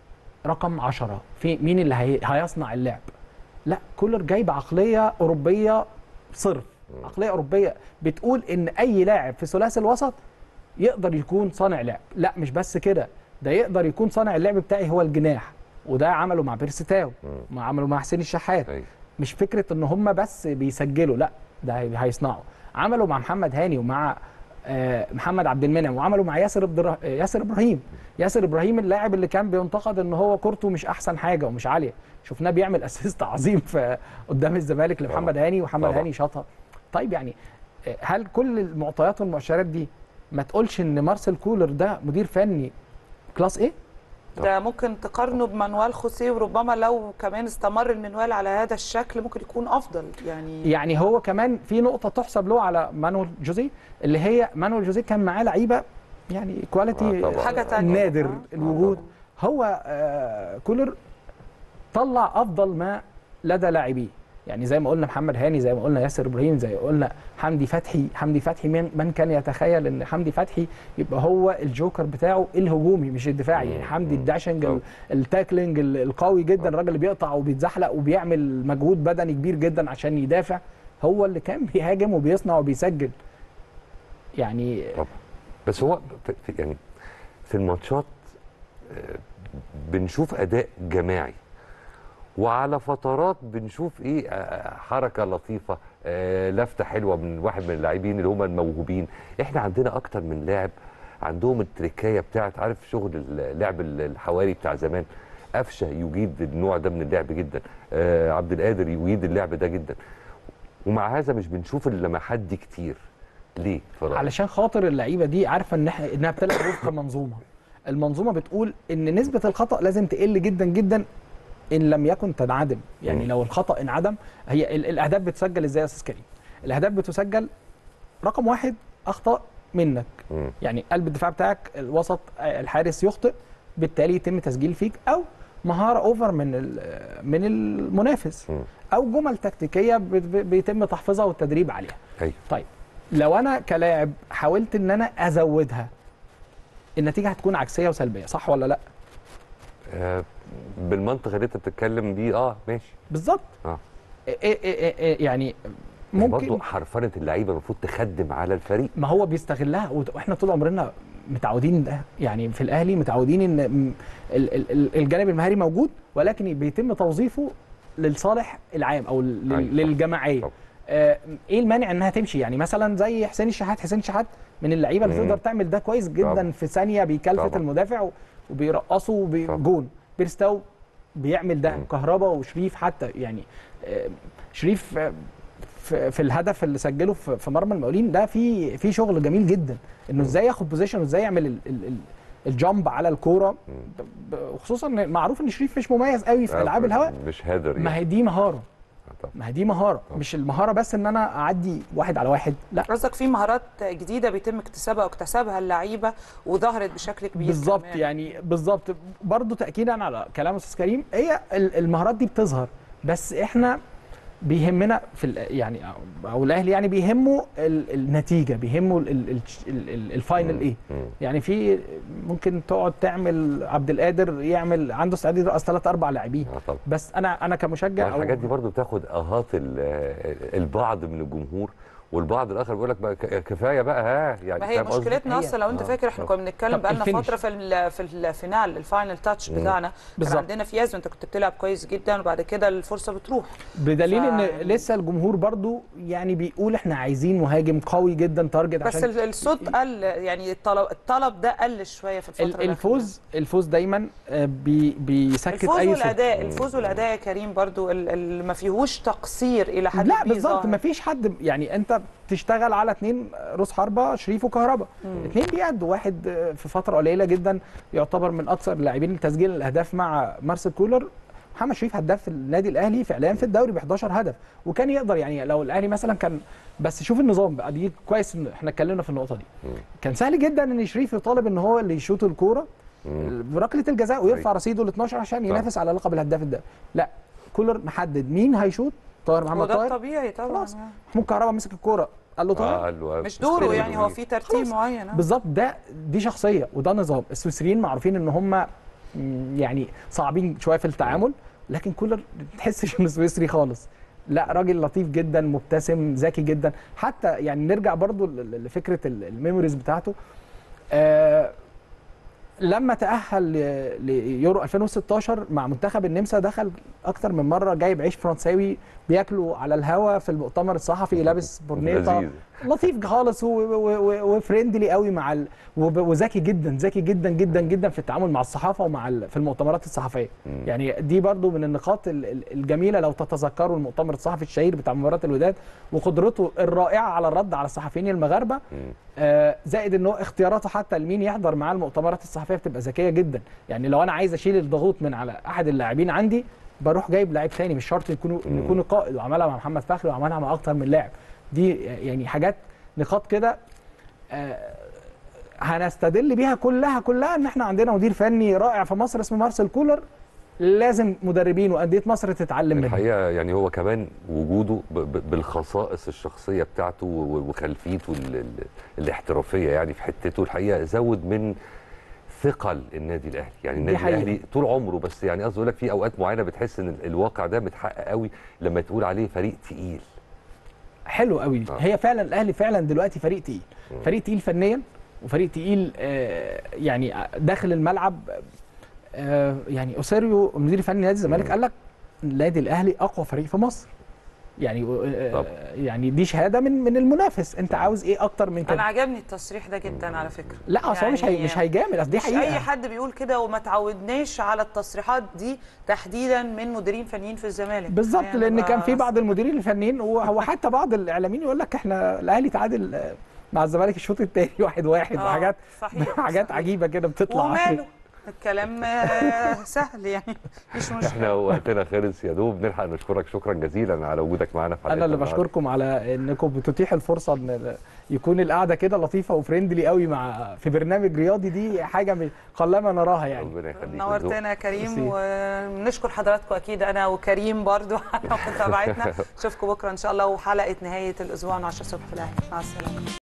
رقم 10 في مين اللي هي... هيصنع اللعب لا كولر جايب عقليه اوروبيه صرف عقليه اوروبيه بتقول ان اي لاعب في ثلاثي الوسط يقدر يكون صانع لعب لا مش بس كده ده يقدر يكون صانع اللعب بتاعي هو الجناح وده عمله مع بيرستاو ما عمله مع حسين الشحات أيوة. مش فكره ان هم بس بيسجلوا لا ده هي- هيصنعوا عملوا مع محمد هاني ومع آه، محمد عبد المنعم وعملوا مع ياسر إبرا- آه، ياسر ابراهيم ياسر ابراهيم اللاعب اللي كان بينتقد ان هو كورته مش احسن حاجه ومش عاليه شفناه بيعمل اسيست عظيم في قدام الزمالك لمحمد هاني ومحمد طبعا. هاني شاطها طيب يعني آه، هل كل المعطيات والمؤشرات دي ما تقولش ان مارسيل كولر ده مدير فني كلاس ايه ده ممكن تقارنه بمانويل خوسيه وربما لو كمان استمر المنوال على هذا الشكل ممكن يكون افضل يعني يعني هو كمان في نقطة تحسب له على مانويل جوزيه اللي هي مانويل جوزيه كان معاه لعيبة يعني كواليتي آه طبعاً. حاجة تانية. نادر آه. الوجود هو آه كولر طلع أفضل ما لدى لاعبيه يعني زي ما قلنا محمد هاني زي ما قلنا ياسر ابراهيم زي ما قلنا حمدي فتحي حمدي فتحي من, من كان يتخيل ان حمدي فتحي يبقى هو الجوكر بتاعه الهجومي مش الدفاعي يعني حمدي الداشنج ال- التاكلينج ال- القوي جدا الراجل اللي بيقطع وبيتزحلق وبيعمل مجهود بدني كبير جدا عشان يدافع هو اللي كان بيهاجم وبيصنع وبيسجل يعني طبعا بس هو في في- يعني في الماتشات آه، بنشوف اداء جماعي وعلى فترات بنشوف ايه آه، حركه لطيفه آه، لفته حلوه من واحد من اللاعبين اللي هم الموهوبين احنا عندنا اكتر من لاعب عندهم التركايه بتاعت عارف شغل اللعب الحواري بتاع زمان قفشه يجيد النوع ده من اللعب جدا آه، عبد القادر يجيد اللعب ده جدا ومع هذا مش بنشوف اللمحات دي كتير ليه في رأيك؟ علشان خاطر اللعيبه دي عارفه ان احنا انها بتلعب وفق منظومه المنظومه بتقول ان نسبه الخطا لازم تقل جدا جدا ان لم يكن تنعدم يعني مم. لو الخطا انعدم هي ال- الاهداف بتسجل ازاي يا استاذ كريم الاهداف بتسجل رقم واحد اخطاء منك مم. يعني قلب الدفاع بتاعك الوسط آه، الحارس يخطئ بالتالي يتم تسجيل فيك او مهاره اوفر من ال- من المنافس مم. او جمل تكتيكيه بت- ب- بيتم تحفيظها والتدريب عليها ايوه طيب لو انا كلاعب حاولت ان انا ازودها النتيجه هتكون عكسيه وسلبيه صح ولا لا آه بالمنطق اللي انت بتتكلم بيه اه ماشي بالظبط اه إيه إيه إيه إيه يعني ممكن ممكن برضه حرفنه اللعيبه المفروض تخدم على الفريق ما هو بيستغلها وت- واحنا طول عمرنا متعودين ده يعني في الاهلي متعودين ان م- ال- ال- ال- الجانب المهاري موجود ولكن بيتم توظيفه للصالح العام او لل- أيوة. للجماعيه طبعا. آه، ايه المانع انها تمشي يعني مثلا زي حسين الشحات حسين الشحات من اللعيبه اللي مم. تقدر تعمل ده كويس جدا طبعا. في ثانيه بيكلفت طبعا. المدافع و- وبيرقصه طبعا. بجون بيرستاو بيعمل ده مم. كهربا وشريف حتى يعني آه، شريف آه، في, في الهدف اللي سجله في, في مرمى المقاولين ده في في شغل جميل جدا انه ازاي ياخد بوزيشن وازاي يعمل ال ال ال الجامب على الكوره ب- ب- وخصوصا إن معروف ان شريف مش مميز قوي في آه، العاب الهواء مش هادر ما يعني هي دي مهاره آه، طبعا. ما هي دي مهاره طبعا. مش المهاره بس ان انا اعدي واحد على واحد لا قصدك في مهارات جديده بيتم اكتسابها واكتسبها اللعيبه وظهرت بشكل كبير بالظبط كمان. يعني بالظبط برضه تاكيدا على كلام استاذ كريم هي ال- المهارات دي بتظهر بس احنا بيهمنا في ال- يعني أو- او الاهلي يعني بيهمه ال- النتيجه بيهمه ال- ال- ال- ال- الفاينل ايه مم. يعني في ممكن تقعد تعمل عبد القادر يعمل عنده استعداد يرقص ثلاث اربع لاعبين اه طبعا بس انا انا كمشجع ما الحاجات دي برضو بتاخد اهات ال- البعض من الجمهور والبعض الاخر بيقول لك بقى ك- كفايه بقى ها يعني ما هي فاهم قصدي؟ مشكلتنا هي- اصلا لو انت آه، فاكر احنا طب- كنا بنتكلم طب بقالنا الفينش. فتره في ال- في الفينال الفاينل تاتش مم. بتاعنا كان بالظبط. عندنا فياز وانت كنت بتلعب كويس جدا وبعد كده الفرصه بتروح بدليل ف- ان لسه الجمهور برضو يعني بيقول احنا عايزين مهاجم قوي جدا تارجت بس عشان ال- الصوت قل يعني الطلب الطلب ده قل شويه في الفتره ال- الأخيرة. الفوز الفوز دايما آه، بي بيسكت الفوز اي صوت والاداء الفوز والاداء يا كريم برضو ال- ال- ما فيهوش تقصير الى حد لا كبير بالظبط ظاهر. ما فيش حد يعني انت تشتغل على اتنين روس حربه شريف وكهربا اتنين بيأدوا واحد آه، في فتره قليله جدا يعتبر من اكثر اللاعبين تسجيل الاهداف مع مارسيل كولر محمد شريف هداف النادي الاهلي فعليا في الدوري ب 11 هدف وكان يقدر يعني لو الاهلي مثلا كان بس شوف النظام بقى دي كويس ان احنا اتكلمنا في النقطه دي كان سهل جدا ان شريف يطالب ان هو اللي يشوط الكوره مم. بركله الجزاء ويرفع أيوة. رصيده ل 12 عشان طبعا. ينافس على لقب الهداف الدوري لا كولر محدد مين هيشوط طاهر محمد وده طاهر الطبيعي طبعا خلاص. محمود كهربا مسك الكوره قال له اه طاهر قال له مش دوره يعني هو في ترتيب خلاص. معين آه. بالظبط ده دي شخصيه وده نظام السويسريين معروفين ان هم مم، يعني صعبين شويه في التعامل لكن كولر تحسش انه سويسري خالص لا راجل لطيف جدا مبتسم ذكي جدا حتى يعني نرجع برضو ل- ل- لفكره ال- الميموريز بتاعته آه لما تأهل ل- ليورو 2016 مع منتخب النمسا دخل أكتر من مرة جايب عيش فرنساوي بياكله على الهوا في المؤتمر الصحفي لابس برنيطة لذيذ. لطيف خالص و- و- و- وفريندلي قوي مع ال... وب- وذكي جدا ذكي جدا جدا جدا في التعامل مع الصحافه ومع ال... في المؤتمرات الصحفيه يعني دي برضو من النقاط ال- ال- الجميله لو تتذكروا المؤتمر الصحفي الشهير بتاع مباراه الوداد وقدرته الرائعه على الرد على الصحفيين المغاربه آه زائد ان هو اختياراته حتى لمين يحضر معاه المؤتمرات الصحفيه بتبقى ذكيه جدا يعني لو انا عايز اشيل الضغوط من على احد اللاعبين عندي بروح جايب لعيب ثاني مش شرط يكون مم. يكون القائد وعملها مع محمد فخري وعملها مع اكتر من لاعب دي يعني حاجات نقاط كده آه، هنستدل بيها كلها كلها ان احنا عندنا مدير فني رائع في مصر اسمه مارسيل كولر لازم مدربين وانديه مصر تتعلم منه الحقيقه يعني هو كمان وجوده ب- ب- بالخصائص الشخصيه بتاعته و- وخلفيته ال- ال- الاحترافيه يعني في حتته الحقيقه زود من ثقل النادي الاهلي يعني النادي حقيقة. الاهلي طول عمره بس يعني قصدي اقول لك في اوقات معينه بتحس ان ال- الواقع ده متحقق قوي لما تقول عليه فريق تقيل حلو قوي آه. هي فعلا الاهلي فعلا دلوقتي فريق تقيل فريق تقيل فنيا وفريق تقيل آه، يعني داخل الملعب آه، يعني اوسيريو مدير فني نادي الزمالك مم. قال لك النادي الاهلي اقوى فريق في مصر يعني آه، طب. يعني دي شهاده من من المنافس انت عاوز ايه اكتر من انا كده عجبني التصريح ده جدا على فكره لا اصل هو مش هي مش هيجامل اصل دي مش حقيقه اي حد بيقول كده وما تعودناش على التصريحات دي تحديدا من مديرين فنيين في الزمالك بالظبط يعني لان كان في بقى- بعض المديرين الفنيين وهو حتى بعض الاعلاميين يقول لك احنا الاهلي تعادل آه، مع الزمالك الشوط الثاني واحد واحد آه، وحاجات صحيح، حاجات صحيح. عجيبه كده بتطلع وماله الكلام آه، سهل يعني مش احنا مشكله وقتنا خلص يا دوب نلحق نشكرك شكرا جزيلا على وجودك معانا في انا حلقتنا اللي النهاردة. بشكركم على انكم بتتيحوا الفرصه ان يكون القعده كده لطيفه وفريندلي قوي مع في برنامج رياضي دي حاجه من قلما نراها يعني ربنا يخليك نورتنا يا كريم ميرسي. ونشكر حضراتكم اكيد انا وكريم برضو على متابعتنا اشوفكم بكره ان شاء الله وحلقه نهايه الاسبوع من 10 الصبح في الاهلي مع السلامه